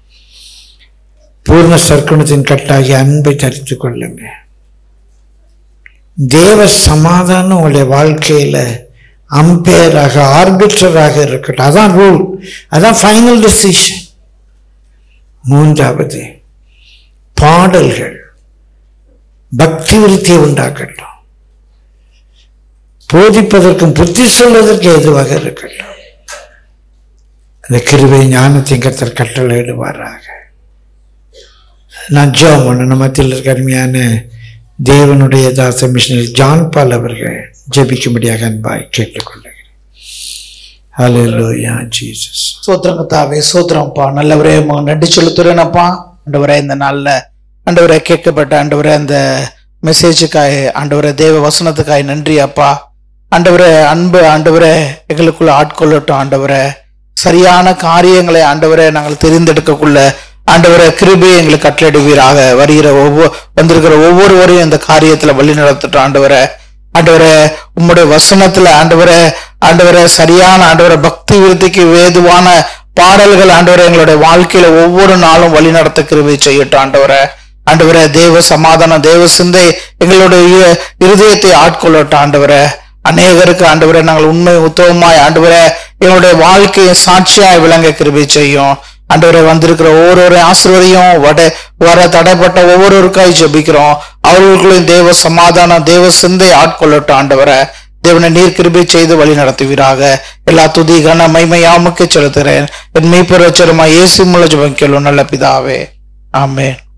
Speaker 1: பூர்ண சர்க்குணத்தின் கட்டாகி அன்பை தரித்து கொள்ளுங்க தேவ சமாதானம் உங்களுடைய வாழ்க்கையில அம்பையராக ஆர்பிட்ரராக இருக்கட்டும் அதான் ரூல் அதான் ஃபைனல் டிசிஷன் மூன்றாவது பாடல்கள் பக்தி விருத்தியை உண்டாக்கட்டும் போதிப்பதற்கும் புத்தி சொல்வதற்கு ஏதுவாக இருக்கட்டும் அந்த கிருவை ஞானத்தையும் கத்தர் கட்டளையிடுவாராக நான் ஜோம் ஒன்று மத்தியில் இருக்க அருமையான தேவனுடைய தாச மிஷனரி ஜான் பால் அவர்கள் ஜெபிக்கும்படியாக அன்பாய் கேட்டுக்கொள்ளுகிறேன் ஹalleluya ஜீசஸ்
Speaker 4: சோத்திரம் கத்தாவே சோத்திரம்ப்பா நல்லவரே உமக்கு நன்றி செலுத்துறேனப்பா ஆண்டவரே இந்த நாள்ல ஆண்டவரே கேட்கப்பட்ட ஆண்டவரே அந்த மெசேஜுக்காய் ஆண்டவரே தேவ வசனத்துக்காய் நன்றி அப்பா ஆண்டவரே அன்பு ஆண்டவரே எங்களுக்குள்ள ஆட்கொள்ளட்டும் ஆண்டவரே சரியான காரியங்களை ஆண்டவரே நாங்கள் தெரிந்தெடுக்கக்குள்ள ஆண்டவரே கிருபை எங்களுக்கு கட்டளையிடுவீராக வருகிற ஒவ்வொரு வந்திருக்கிற ஒவ்வொருவரையும் இந்த காரியத்துல வழி நடத்தட்டும் ஆண்டவரே ஆண்டவரே உம்முடைய வசனத்துல ஆண்டவரே ஆண்டவரே சரியான ஆண்டவரே பக்தி விருத்திக்கு வேதுவான பாடல்கள் ஆண்டவரே எங்களுடைய வாழ்க்கையில ஒவ்வொரு நாளும் வழி நடத்த கிருபை செய்யட்டும் ஆண்டவரே ஆண்டவரே தேவ சமாதானம் தேவ சிந்தை எங்களுடைய இ- இருதயத்தை ஆட்கொள்ளட்டும் ஆண்டவரே அநேகருக்கு ஆண்டவரே நாங்கள் உண்மை உத்தவமாய் ஆண்டவரே எங்களுடைய வாழ்க்கையை சாட்சியாய் விளங்க கிருபை செய்யும் ஆண்டவரே வந்திருக்கிற ஒவ்வொரு ஆசிர்வதையும் வட வர தடைப்பட்ட ஒவ்வொருவருக்காய் ஜெபிக்கிறோம் அவர்களுக்குள்ளும் தேவ சமாதானம் தேவ சிந்தை ஆட்கொள்ளட்டும் ஆண்டவரே தேவனை நீர் கிருபை செய்து வழி நடத்துவீராக எல்லா துதி கன மைமையாமுக்கு செலுத்துகிறேன் என் மெய்ப்பெருச்சரமா இயேசு முள்ள ஜெபம் கேளும் நல்ல பிதாவே ஆமென்